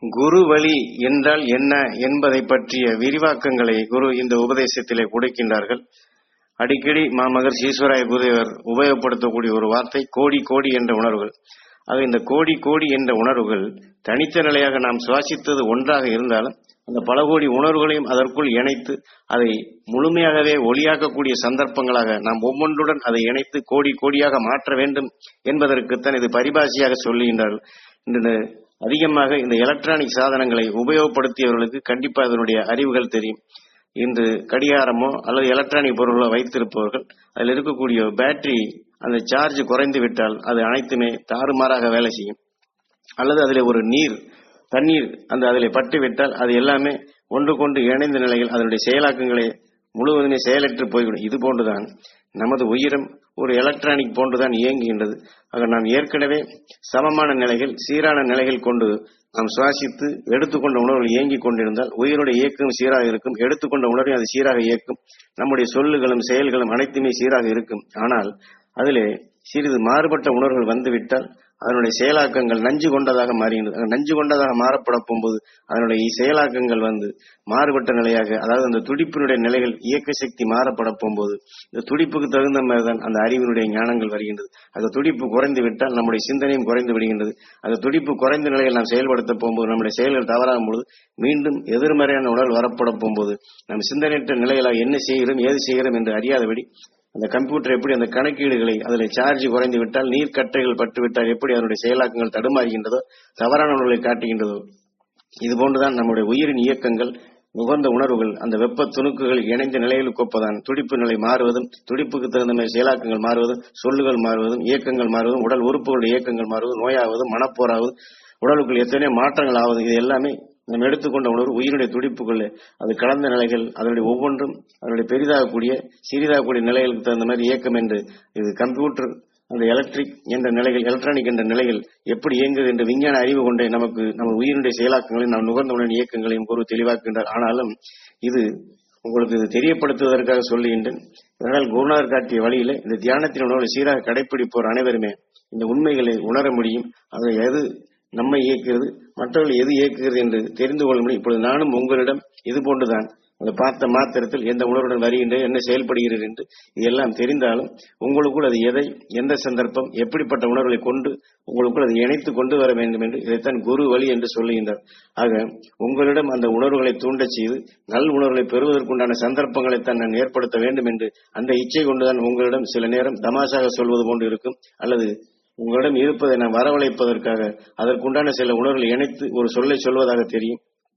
குரு வழி என்றால் என்ன என்பதை பற்றிய விரிவாக்கங்களை குரு இந்த உபதேசத்திலே கொடுக்கின்றார்கள் அடிக்கடி மாமகர் ஈஸ்வராய குருதேவர் உபயோகப்படுத்தக்கூடிய ஒரு வார்த்தை கோடி கோடி என்ற உணர்வுகள் ஆக இந்த கோடி கோடி என்ற உணர்வுகள் தனித்த நிலையாக நாம் சுவாசித்தது ஒன்றாக இருந்தாலும் அந்த பல கோடி உணர்வுகளையும் அதற்குள் இணைத்து அதை முழுமையாகவே ஒளியாக்கக்கூடிய சந்தர்ப்பங்களாக நாம் ஒவ்வொன்றுடன் அதை இணைத்து கோடி கோடியாக மாற்ற வேண்டும் என்பதற்குத்தான் இது பரிபாஷையாக சொல்லுகின்றார்கள் இந்த அதிகமாக இந்த எலக்ட்ரானிக் சாதனங்களை உபயோகப்படுத்தியவர்களுக்கு கண்டிப்பாக அதனுடைய அறிவுகள் தெரியும் இன்று கடிகாரமோ அல்லது எலக்ட்ரானிக் பொருளோ வைத்திருப்பவர்கள் அதில் இருக்கக்கூடிய பேட்டரி அந்த சார்ஜ் குறைந்து விட்டால் அது அனைத்துமே தாறுமாறாக வேலை செய்யும் அல்லது அதில் ஒரு நீர் தண்ணீர் அந்த அதில் பட்டு விட்டால் அது எல்லாமே ஒன்று கொண்டு இணைந்த நிலையில் அதனுடைய செயலாக்கங்களை முழுவதுமே செயலற்று போய்விடும் இது போன்றுதான் நமது உயிரம் ஒரு எலக்ட்ரானிக் போன்றுதான் இயங்குகின்றது ஆக நாம் ஏற்கனவே சமமான நிலைகள் சீரான நிலைகள் கொண்டு நாம் சுவாசித்து எடுத்துக்கொண்ட உணர்வுகள் இயங்கிக் கொண்டிருந்தால் உயிருடைய இயக்கம் சீராக இருக்கும் எடுத்துக்கொண்ட உணர்வை அது சீராக இயக்கும் நம்முடைய சொல்லுகளும் செயல்களும் அனைத்துமே சீராக இருக்கும் ஆனால் அதிலே சிறிது மாறுபட்ட உணர்வுகள் வந்துவிட்டால் அதனுடைய செயலாக்கங்கள் நஞ்சு கொண்டதாக மாறுகின்றது நஞ்சு கொண்டதாக மாறப்பட போகும்போது அதனுடைய செயலாக்கங்கள் வந்து மாறுபட்ட நிலையாக அதாவது அந்த துடிப்பினுடைய நிலைகள் இயக்க சக்தி மாறப்பட போகும்போது இந்த துடிப்புக்கு தகுந்த மாதிரி தான் அந்த அறிவினுடைய ஞானங்கள் வருகின்றது அந்த துடிப்பு குறைந்து விட்டால் நம்முடைய சிந்தனையும் குறைந்து விடுகின்றது அந்த துடிப்பு குறைந்த நிலையில் நாம் செயல்படுத்த போகும்போது நம்முடைய செயல்கள் தவறாகும் பொழுது மீண்டும் எதிர்மறையான உடல் வரப்பட போகும்போது நம்ம சிந்தனையற்ற நிலையில என்ன செய்கிறோம் ஏது செய்கிறோம் என்று அறியாதபடி அந்த கம்ப்யூட்டர் எப்படி அந்த கணக்கீடுகளை அதில் சார்ஜ் குறைந்து விட்டால் நீர் கற்றைகள் பட்டு விட்டால் எப்படி அதனுடைய செயலாக்கங்கள் தடுமாறுகின்றதோ தவறான உணர்வுகளை காட்டுகின்றதோ இது போன்றுதான் நம்முடைய உயிரின் இயக்கங்கள் நுகர்ந்த உணர்வுகள் அந்த வெப்ப துணுக்குகள் இணைந்த நிலையில் கொப்பதான் துடிப்பு நிலை மாறுவதும் துடிப்புக்கு தகுந்த மாதிரி செயலாக்கங்கள் மாறுவதும் சொல்லுகள் மாறுவதும் இயக்கங்கள் மாறுவதும் உடல் உறுப்புகளுடைய இயக்கங்கள் மாறுவதும் நோயாவதும் மனப்போராவதும் உடலுக்குள் எத்தனையோ மாற்றங்கள் ஆவது இது எல்லாமே நாம் எடுத்துக்கொண்ட உணர்வு உயிருடைய துடிப்புக்குள்ளே அது கலந்த நிலைகள் அதனுடைய ஒவ்வொன்றும் அதனுடைய பெரிதாகக்கூடிய சிறிதாகக்கூடிய நிலைகளுக்கு தகுந்த மாதிரி இயக்கம் என்று இது கம்ப்யூட்டர் அந்த எலக்ட்ரிக் என்ற நிலைகள் எலக்ட்ரானிக் என்ற நிலைகள் எப்படி இயங்குது என்ற விஞ்ஞான அறிவு கொண்டே நமக்கு நம்ம உயிருடைய செயலாக்கங்களையும் நாம் நுகர்ந்த உணர்வின் இயக்கங்களையும் ஒரு தெளிவாக்குகின்றார் ஆனாலும் இது உங்களுக்கு இது தெரியப்படுத்துவதற்காக சொல்லுகின்றேன் இதனால் குருநாதர் காட்டிய வழியில இந்த தியானத்தின் உணர்வை சீராக கடைபிடிப்போர் அனைவருமே இந்த உண்மைகளை உணர முடியும் அதை எது நம்மை இயக்குகிறது மற்றவர்கள் எது இயக்குகிறது என்று தெரிந்து கொள்ள முடியும் இப்பொழுது நானும் உங்களிடம் இது போன்றுதான் அதை பார்த்த மாத்திரத்தில் எந்த உணர்வுடன் வருகின்றது என்ன செயல்படுகிறது என்று இதெல்லாம் தெரிந்தாலும் உங்களுக்குள் அது எதை எந்த சந்தர்ப்பம் எப்படிப்பட்ட உணர்வுகளை கொண்டு உங்களுக்குள் அதை இணைத்து கொண்டு வர வேண்டும் என்று இதைத்தான் குரு வழி என்று சொல்லுகின்றார் ஆக உங்களிடம் அந்த உணர்வுகளை தூண்டச் செய்து நல் உணர்வுகளை பெறுவதற்குண்டான சந்தர்ப்பங்களைத்தான் நான் ஏற்படுத்த வேண்டும் என்று அந்த இச்சை கொண்டுதான் உங்களிடம் சில நேரம் தமாஷாக சொல்வது போன்று இருக்கும் அல்லது உங்களிடம் இருப்பதை நான் வரவழைப்பதற்காக அதற்குண்டான சில உணர்வுகளை இணைத்து ஒரு சொல்லை சொல்வதாக தெரியும்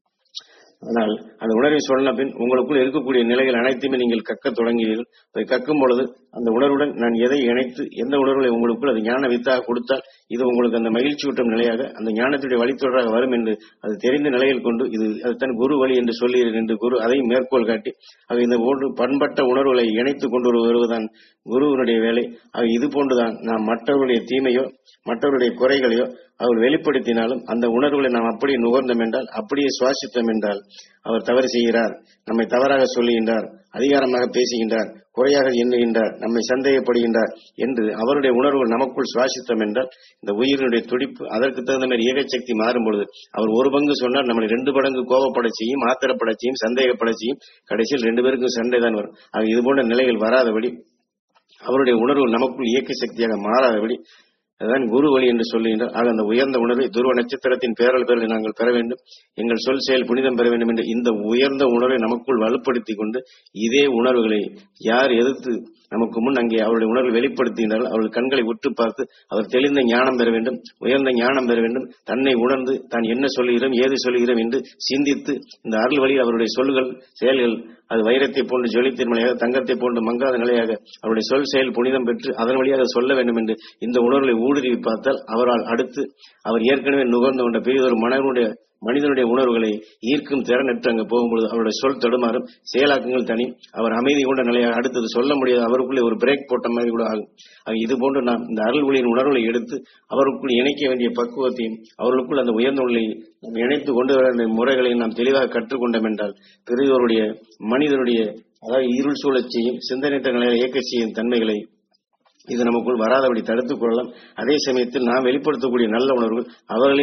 ஆனால் அந்த உணர்வை சொன்ன பின் உங்களுக்குள் இருக்கக்கூடிய நிலைகள் அனைத்துமே நீங்கள் கக்க தொடங்குவீர்கள் அதை கக்கும் பொழுது அந்த உணர்வுடன் நான் எதை இணைத்து எந்த உணர்வுகளை உங்களுக்குள் அது ஞான வித்தாக கொடுத்தால் இது உங்களுக்கு அந்த மகிழ்ச்சியூட்டும் நிலையாக அந்த ஞானத்துடைய வழித்தொடராக வரும் என்று அது தெரிந்த நிலையில் கொண்டு இது அதுதான் குரு வழி என்று சொல்லீர்கள் என்று குரு அதையும் மேற்கோள் காட்டி ஆக இந்த ஒன்று பண்பட்ட உணர்வுகளை இணைத்து கொண்டு வருவதுதான் குருவனுடைய வேலை ஆக இது போன்றுதான் நாம் மற்றவருடைய தீமையோ மற்றவருடைய குறைகளையோ அவர் வெளிப்படுத்தினாலும் அந்த உணர்வுகளை நாம் அப்படியே நுகர்ந்தோம் என்றால் அப்படியே சுவாசித்தோம் என்றால் அவர் தவறு செய்கிறார் நம்மை தவறாக சொல்லுகின்றார் அதிகாரமாக பேசுகின்றார் குறையாக எண்ணுகின்றார் நம்மை சந்தேகப்படுகின்றார் என்று அவருடைய உணர்வுகள் நமக்குள் சுவாசித்தோம் என்றால் இந்த உயிரினுடைய துடிப்பு அதற்கு தகுந்த மாதிரி ஏகச்சக்தி மாறும் பொழுது அவர் ஒரு பங்கு சொன்னால் நம்மளை ரெண்டு மடங்கு கோபப்பட செய்யும் ஆத்திரப்பட செய்யும் சந்தேகப்பட செய்யும் கடைசியில் ரெண்டு பேருக்கும் சண்டை தான் வரும் ஆக இது போன்ற நிலைகள் வராதபடி அவருடைய உணர்வு நமக்குள் இயக்க சக்தியாக மாறாதபடி அதுதான் குரு வழி என்று சொல்லுகின்றார் ஆக அந்த உயர்ந்த உணர்வை துருவ நட்சத்திரத்தின் பேரல் பேரலை நாங்கள் பெற வேண்டும் எங்கள் சொல் செயல் புனிதம் பெற வேண்டும் என்று இந்த உயர்ந்த உணர்வை நமக்குள் வலுப்படுத்திக் கொண்டு இதே உணர்வுகளை யார் எதிர்த்து நமக்கு முன் அங்கே அவருடைய உணர்வை வெளிப்படுத்துகின்றார்கள் அவர்கள் கண்களை உற்று பார்த்து அவர் தெளிந்த ஞானம் பெற வேண்டும் உயர்ந்த ஞானம் பெற வேண்டும் தன்னை உணர்ந்து தான் என்ன சொல்லுகிறோம் ஏது சொல்லுகிறோம் என்று சிந்தித்து இந்த அருள் வழி அவருடைய சொல்கள் செயல்கள் அது வைரத்தை போன்று ஜொலித்தின் நிலையாக தங்கத்தை போன்று மங்காத நிலையாக அவருடைய சொல் செயல் புனிதம் பெற்று அதன் வழியாக சொல்ல வேண்டும் என்று இந்த உணர்வுகளை ஊடுருவி பார்த்தால் அவரால் அடுத்து அவர் ஏற்கனவே நுகர்ந்து கொண்ட பெரியதொரு மனவனுடைய மனிதனுடைய உணர்வுகளை ஈர்க்கும் திறனற்று அங்கு போகும்பொழுது அவருடைய சொல் தடுமாறும் செயலாக்கங்கள் தனி அவர் அமைதி கொண்ட நிலையாக அடுத்தது சொல்ல முடியாது அவருக்குள்ளே ஒரு பிரேக் போட்ட மாதிரி கூட ஆகும் ஆக இது போன்று நாம் இந்த அருள் ஒளியின் உணர்வுகளை எடுத்து அவருக்குள் இணைக்க வேண்டிய பக்குவத்தையும் அவர்களுக்குள் அந்த உயர்ந்த ஒளியை நாம் இணைத்து கொண்டு வர வேண்டிய முறைகளை நாம் தெளிவாக கற்றுக்கொண்டோம் என்றால் பெரியவருடைய மனிதனுடைய அதாவது இருள் சூழச் செய்யும் சிந்தனைத்த நிலையில் இயக்க செய்யும் தன்மைகளை இது நமக்குள் வராதபடி தடுத்துக் கொள்ளலாம் அதே சமயத்தில் நாம் வெளிப்படுத்தக்கூடிய நல்ல உணர்வுகள் அவர்களையும்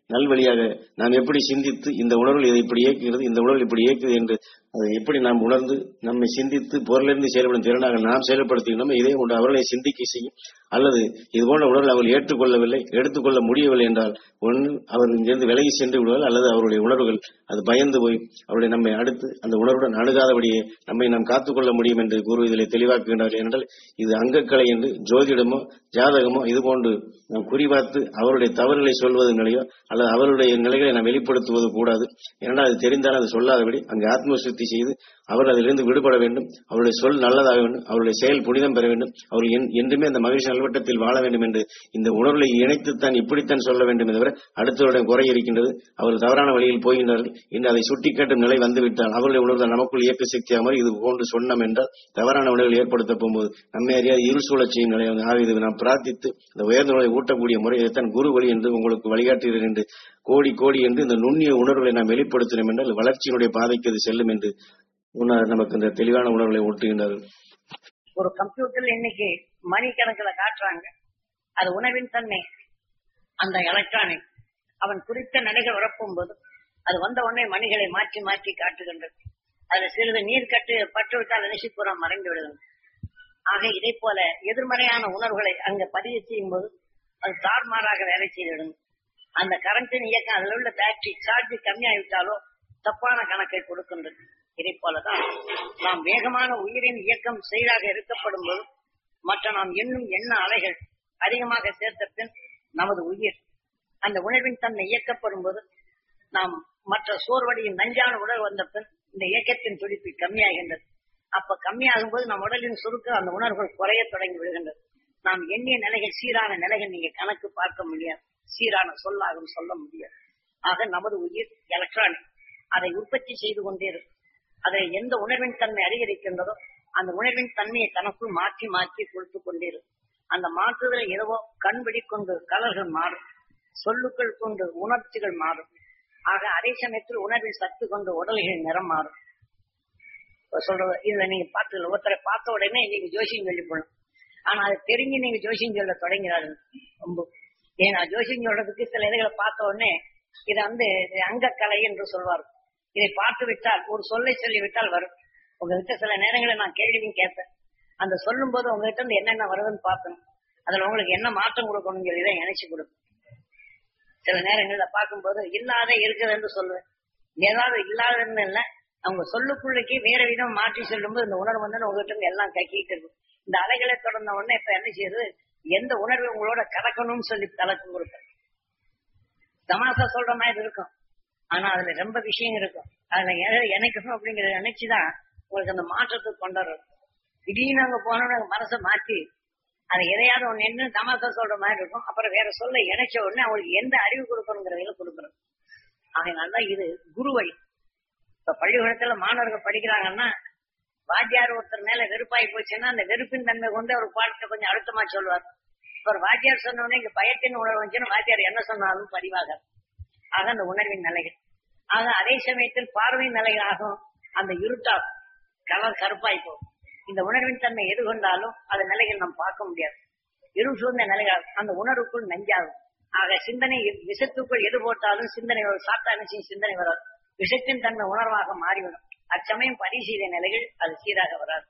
நல்வழியாக நாம் எப்படி சிந்தித்து இந்த உணர்வுகள் இதை இப்படி இயக்குகிறது இந்த உணர்வு இப்படி இயக்குது என்று அதை எப்படி நாம் உணர்ந்து நம்மை சிந்தித்து பொருளிலிருந்து செயல்படும் திறனாக நாம் செயல்படுத்துகிறோம் இதே ஒன்று அவர்களை சிந்திக்க செய்யும் அல்லது இது போன்ற உணர்வுகள் அவர்கள் ஏற்றுக்கொள்ளவில்லை எடுத்துக்கொள்ள முடியவில்லை என்றால் ஒன்று அவர் இங்கிருந்து விலகி சென்று விடுவார்கள் அல்லது அவருடைய உணர்வுகள் அது பயந்து போய் அவருடைய நம்மை அடுத்து அந்த உணர்வுடன் அணுகாதபடியே நம்மை நாம் காத்துக்கொள்ள முடியும் என்று குரு இதில் தெளிவாக்குகின்றார்கள் என்றால் இது அங்கக்கலை என்று ஜோதிடமோ ஜாதகமோ இது போன்று நாம் குறிபார்த்து அவருடைய தவறுகளை சொல்வது நிலையோ அல்லது அவருடைய நிலைகளை நாம் வெளிப்படுத்துவது கூடாது ஏன்னா அது தெரிந்தால் அது சொல்லாதபடி அங்கு ஆத்ம சுத்தி செய்து அவர் அதிலிருந்து விடுபட வேண்டும் அவருடைய சொல் நல்லதாக வேண்டும் அவருடைய செயல் புனிதம் பெற வேண்டும் அவர்கள் என்- என்றுமே அந்த மகிழ்ச்சி நல்வட்டத்தில் வாழ வேண்டும் என்று இந்த உணர்வுகளை இணைத்துத்தான் இப்படித்தான் சொல்ல வேண்டும் தவிர அடுத்தவருடைய குறை இருக்கின்றது அவர் தவறான வழியில் போகின்றார்கள் இன்று அதை சுட்டிக்காட்டும் நிலை வந்துவிட்டால் அவருடைய உணர்வு நமக்குள் இயக்க சக்தியாக மாதிரி இது போன்று சொன்னோம் என்றால் தவறான உணர்வுகள் ஏற்படுத்த போகும்போது நம்மை அறியாத இருள் சூழச் செய்யும் நிலை வந்து ஆக இது நாம் பிரார்த்தித்து இந்த உயர்ந்த நிலை ஊட்டக்கூடிய முறை இதைத்தான் குரு வழி என்று உங்களுக்கு வழிகாட்டுகிறேன் என்று கோடி கோடி என்று இந்த நுண்ணிய உணர்வுகளை நாம் வெளிப்படுத்தினோம் என்றால் வளர்ச்சியினுடைய பாதைக்கு அது செல்லும் என்று உண- நமக்கு இந்த தெளிவான உணர்வுகளை ஊட்டுகின்றார்கள் ஒரு கம்ப்யூட்டர்ல இன்னைக்கு மணிக்கணக்குல காட்டுறாங்க அது உணவின் தன்மை அந்த எலக்ட்ரானிக் அவன் குறித்த நிலைகள் வரப்பும் போது அது வந்த உடனே மணிகளை மாற்றி மாற்றி காட்டுகின்றது அதுல சிறிது நீர் கட்டு பட்டு விட்டால் நினைச்சுப்புறம் மறைந்து விடுகிறது ஆக இதை போல எதிர்மறையான உணர்வுகளை அங்க பதிவு செய்யும் போது அது தார்மாறாக வேலை செய்திடும் அந்த கரண்டின் இயக்கம் அதில் உள்ள பேட்டரி சார்ஜ் கம்மியாகிவிட்டாலோ தப்பான கணக்கை கொடுக்கின்றது இதை போலதான் நாம் வேகமான உயிரின் இயக்கம் செயலாக இருக்கப்படும் போது மற்ற நாம் எண்ணும் எண்ண அலைகள் அதிகமாக சேர்த்த பின் நமது உயிர் அந்த உணர்வின் தன்மை இயக்கப்படும் போது நாம் மற்ற சோர்வடியின் நஞ்சான உணர்வு வந்த பின் இந்த இயக்கத்தின் துடிப்பு கம்மியாகின்றது அப்ப கம்மியாகும் போது நம் உடலின் சுருக்க அந்த உணர்வுகள் குறைய தொடங்கி விடுகின்றது நாம் எண்ணிய நிலைகள் சீரான நிலைகள் நீங்க கணக்கு பார்க்க முடியாது சீரான சொல்லாகவும் சொல்ல முடியாது ஆக நமது உயிர் எலக்ட்ரானிக் அதை உற்பத்தி செய்து கொண்டே இருக்கும் அதை எந்த உணர்வின் தன்மை அதிகரிக்கின்றதோ அந்த உணர்வின் தன்மையை தனக்குள் மாற்றி மாற்றி கொடுத்து கொண்டே இருக்கும் அந்த மாற்றுதல் ஏதோ கண்பிடி கொண்டு கலர்கள் மாறும் சொல்லுக்கள் கொண்டு உணர்ச்சிகள் மாறும் ஆக அதே சமயத்தில் உணர்வில் சத்து கொண்டு உடல்களின் நிறம் மாறும் இப்ப சொல்றது இதுல நீங்க பார்த்து ஒருத்தரை பார்த்த உடனே நீங்க ஜோசியம் சொல்லி போகணும் ஆனா அது தெரிஞ்சு நீங்க ஜோசியம் சொல்ல தொடங்கிறாரு ரொம்ப ஏன்னா ஜோசியம் சொல்றதுக்கு சில இதுகளை பார்த்த உடனே இதை வந்து இது அங்கக்கலை என்று சொல்வார் இதை பார்த்து விட்டால் ஒரு சொல்லை சொல்லி விட்டால் வரும் உங்ககிட்ட சில நேரங்களில் நான் கேள்வியும் கேட்பேன் அந்த சொல்லும் போது உங்ககிட்ட இருந்து என்னென்ன வருதுன்னு பார்க்கணும் அதுல உங்களுக்கு என்ன மாற்றம் கொடுக்கணும்னு சொல்லி தான் நினைச்சு கொடுப்பேன் சில நேரங்கள்ல பார்க்கும்போது இல்லாத இருக்குது என்று சொல்லுவேன் ஏதாவது இல்லாதன்னு இல்ல அவங்க சொல்லுக்குள்ளைக்கு வேற விதம் மாற்றி சொல்லும்போது இந்த உணர்வு வந்து உங்ககிட்ட இருந்து எல்லாம் கக்கிட்டு இருக்கும் இந்த அலைகளை தொடர்ந்த உடனே இப்ப என்ன செய்யுது எந்த உணர்வு உங்களோட கலக்கணும்னு சொல்லி கலக்கு கொடுப்பேன் தமாசா சொல்ற மாதிரி இருக்கும் ஆனா அதுல ரொம்ப விஷயம் இருக்கும் அதுல எதை இணைக்கணும் அப்படிங்கறத நினைச்சுதான் உங்களுக்கு அந்த மாற்றத்தை கொண்டாடுறது திடீர்னு அங்க போனோட மனசை மாத்தி அதை எதையாவது ஒண்ணு என்ன தமாசா சொல்ற மாதிரி இருக்கும் அப்புறம் வேற சொல்ல இணைச்ச உடனே அவங்களுக்கு எந்த அறிவு கொடுக்கணுங்கிறதையில கொடுக்கறது அதனாலதான் இது குரு வழி இப்ப பள்ளிக்கூடத்துல மாணவர்கள் படிக்கிறாங்கன்னா வாத்தியார் ஒருத்தர் மேல வெறுப்பாய் போச்சுன்னா அந்த வெறுப்பின் தன்மை கொண்டு அவர் பாடத்தை கொஞ்சம் அழுத்தமா சொல்லுவார் இப்ப ஒரு வாத்தியார் சொன்ன உடனே இங்க பயத்தின் உணர்வு வந்துச்சுன்னா வாத்தியார் என்ன சொன்னாலும் பதிவாக ஆக அந்த உணர்வின் நிலைகள் ஆக அதே சமயத்தில் பார்வை நிலைகளாகும் அந்த இருட்டாகும் கலர் கருப்பாய் போகும் இந்த உணர்வின் தன்மை எது கொண்டாலும் அந்த நிலைகள் நாம் பார்க்க முடியாது இருள் சூழ்ந்த நிலைகள் அந்த உணர்வுக்குள் நஞ்சாகும் ஆக சிந்தனை விஷத்துக்குள் எது போட்டாலும் சிந்தனை ஒரு சாத்தா நிச்சயம் சிந்தனை வராது விஷத்தின் தன்மை உணர்வாக மாறிவிடும் அச்சமயம் பதிவு செய்த நிலைகள் அது சீராக வராது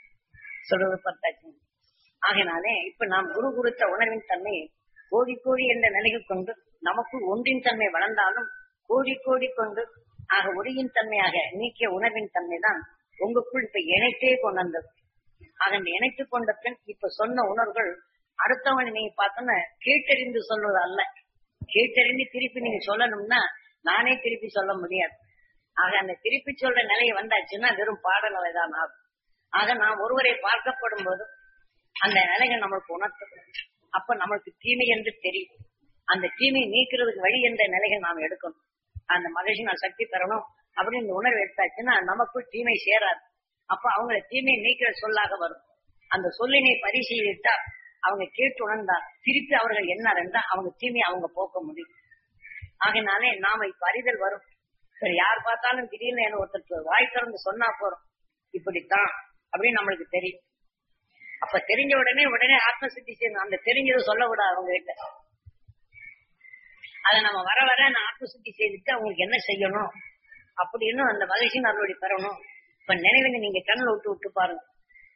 சொல்றது பத்தாச்சு ஆகினாலே இப்ப நாம் குரு கொடுத்த உணர்வின் தன்மை கோடி கோடி என்ற நிலையில் கொண்டு நமக்குள் ஒன்றின் தன்மை வளர்ந்தாலும் கோடி கோடி கொண்டு ஆக ஒளியின் தன்மையாக நீக்கிய உணர்வின் தன்மை தான் உங்களுக்குள் இப்ப இணைத்தே கொண்டு வந்தது ஆக இந்த இணைத்துக் கொண்ட பின் இப்ப சொன்ன உணர்வுகள் அடுத்தவனை நீங்க பார்த்தோன்னா கேட்டறிந்து சொல்வது அல்ல கேட்டறிந்து திருப்பி நீங்க சொல்லணும்னா நானே திருப்பி சொல்ல முடியாது ஆக அந்த திருப்பி சொல்ற நிலை வந்தாச்சுன்னா வெறும் பாட நிலைதான் ஆகும் ஆக நாம் ஒருவரை பார்க்கப்படும் போது அந்த நிலைகள் நம்மளுக்கு உணர்த்தும் அப்ப நம்மளுக்கு தீமை என்று தெரியும் அந்த தீமையை நீக்கிறதுக்கு வழி என்ற நிலைகள் நாம் எடுக்கணும் அந்த மகிழ்ச்சி நான் சக்தி பெறணும் அப்படின்னு இந்த உணர்வு எடுத்தாச்சுன்னா நமக்குள் தீமை சேராது அப்ப அவங்களை தீமையை நீக்கிற சொல்லாக வரும் அந்த சொல்லினை பரிசீலித்தா அவங்க கேட்டு உணர்ந்தால் திருப்பி அவர்கள் என்ன இருந்தா அவங்க தீமையை அவங்க போக்க முடியும் ஆகினாலே நாம இப்ப அறிதல் வரும் சரி யார் பார்த்தாலும் திடீர்னு என்ன ஒருத்தர் வாய் திறந்து சொன்னா போறோம் இப்படித்தான் அப்படின்னு நம்மளுக்கு தெரியும் அப்ப தெரிஞ்ச உடனே உடனே ஆத்ம சித்தி செய்யணும் அந்த தெரிஞ்சதை சொல்ல விடாது அவங்க கிட்ட அதை நம்ம வர வர நான் ஆத்மசுத்தி செய்துட்டு அவங்களுக்கு என்ன செய்யணும் அப்படின்னு அந்த மகிழ்ச்சியின் அருளுடைய பெறணும் இப்ப நினைவுங்க நீங்க கண்ணில் விட்டு விட்டு பாருங்க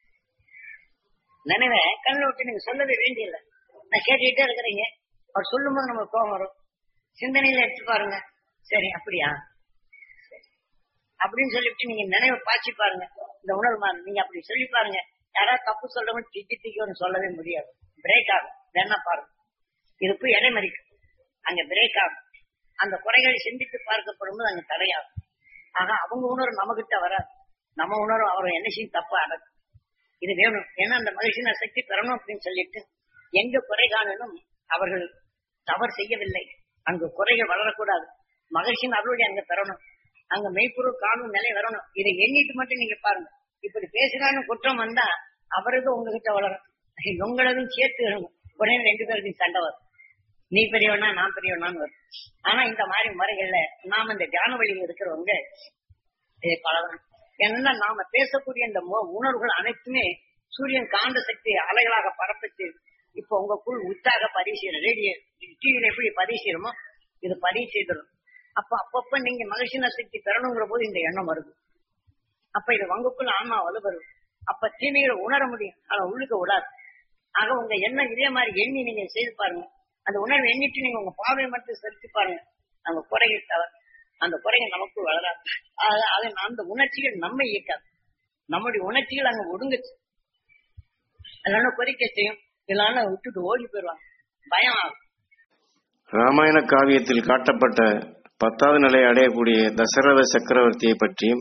நினைவை கண்ணில் விட்டு நீங்க சொல்லவே வேண்டியதில்லை நான் கேட்டுக்கிட்டே இருக்கிறீங்க அவர் சொல்லும் போது நமக்கு கோபம் வரும் சிந்தனையில எடுத்து பாருங்க சரி அப்படியா சரி. அப்படின்னு சொல்லிட்டு நீங்க நினைவை பாய்ச்சி பாருங்க இந்த உணர்வு மாறும். நீங்க அப்படி சொல்லி பாருங்க யாராவது தப்பு சொல்றவங்க திக்கி திக்கி ஒன்று சொல்லவே முடியாது பிரேக் ஆகும் வேணா பாருங்க இது போய் இடைமறிக்கும் அங்க பிரேக் ஆகும் அந்த குறைகளை சிந்தித்து பார்க்கப்படும் போது அங்க தடையாகும் ஆக அவங்க உணர்வு நம்ம கிட்ட வராது நம்ம உணர்வு அவர் என்ன செய்யும் தப்பா அடக்கும் இது வேணும் ஏன்னா அந்த மகிழ்ச்சியின் சக்தி பெறணும் அப்படின்னு சொல்லிட்டு எங்க குறை காணணும் அவர்கள் தவறு செய்யவில்லை அங்கு குறைகள் வளரக்கூடாது மகிழ்ச்சியின் அருளுடைய அங்க பெறணும் அங்க மெய்ப்பொருள் காணும் நிலை வரணும் இதை எண்ணிட்டு மட்டும் நீங்க பாருங்க இப்படி பேசுறான்னு குற்றம் வந்தா அவரது உங்ககிட்ட வளரும் உங்களதும் சேர்த்து வரும் உடனே ரெண்டு பேருக்கும் சண்டை வரும் நீ பெரியவனா நான் பெரியவனான்னு வரும் ஆனா இந்த மாதிரி முறைகள்ல நாம இந்த தியான வழியில் இருக்கிறவங்க இதை பழகணும் ஏன்னா நாம பேசக்கூடிய இந்த மு- உணர்வுகள் அனைத்துமே சூரியன் காந்த சக்தி அலைகளாக பரப்பிச்சு இப்ப உங்களுக்குள் உற்சாக பதிவு செய்யற ரேடியோ டிவியில எப்படி பதிவு செய்யறோமோ இது பதிவு செய்திடும் அப்ப அப்பப்ப நீங்க மகிழ்ச்சின சக்தி பெறணுங்கிற போது இந்த எண்ணம் வருது அப்ப இது உங்களுக்குள்ள ஆன்மா வலுவரும் அப்ப தீமைகளை உணர முடியும் ஆனா உள்ளுக்கு விடாது ஆக உங்க எண்ணம் இதே மாதிரி எண்ணி நீங்க செய்து பாருங்க அந்த உணர்வு எண்ணிட்டு நீங்க உங்க பார்வையை மட்டும் செலுத்தி பாருங்க அந்த குறைகள் தவிர அந்த குறைகள் நமக்கு வளராது ஆக- ஆக அந்த உணர்ச்சிகள் நம்ம இயக்காது நம்முடைய உணர்ச்சிகள் அங்க ஒடுங்குச்சு இல்லைன்னா கொதிக்க செய்யும் இல்லைன்னா விட்டுட்டு ஓடி போயிடுவாங்க பயம் ஆகும் ராமாயண காவியத்தில் காட்டப்பட்ட பத்தாவது நிலையை அடையக்கூடிய தசரத சக்கரவர்த்தியை பற்றியும்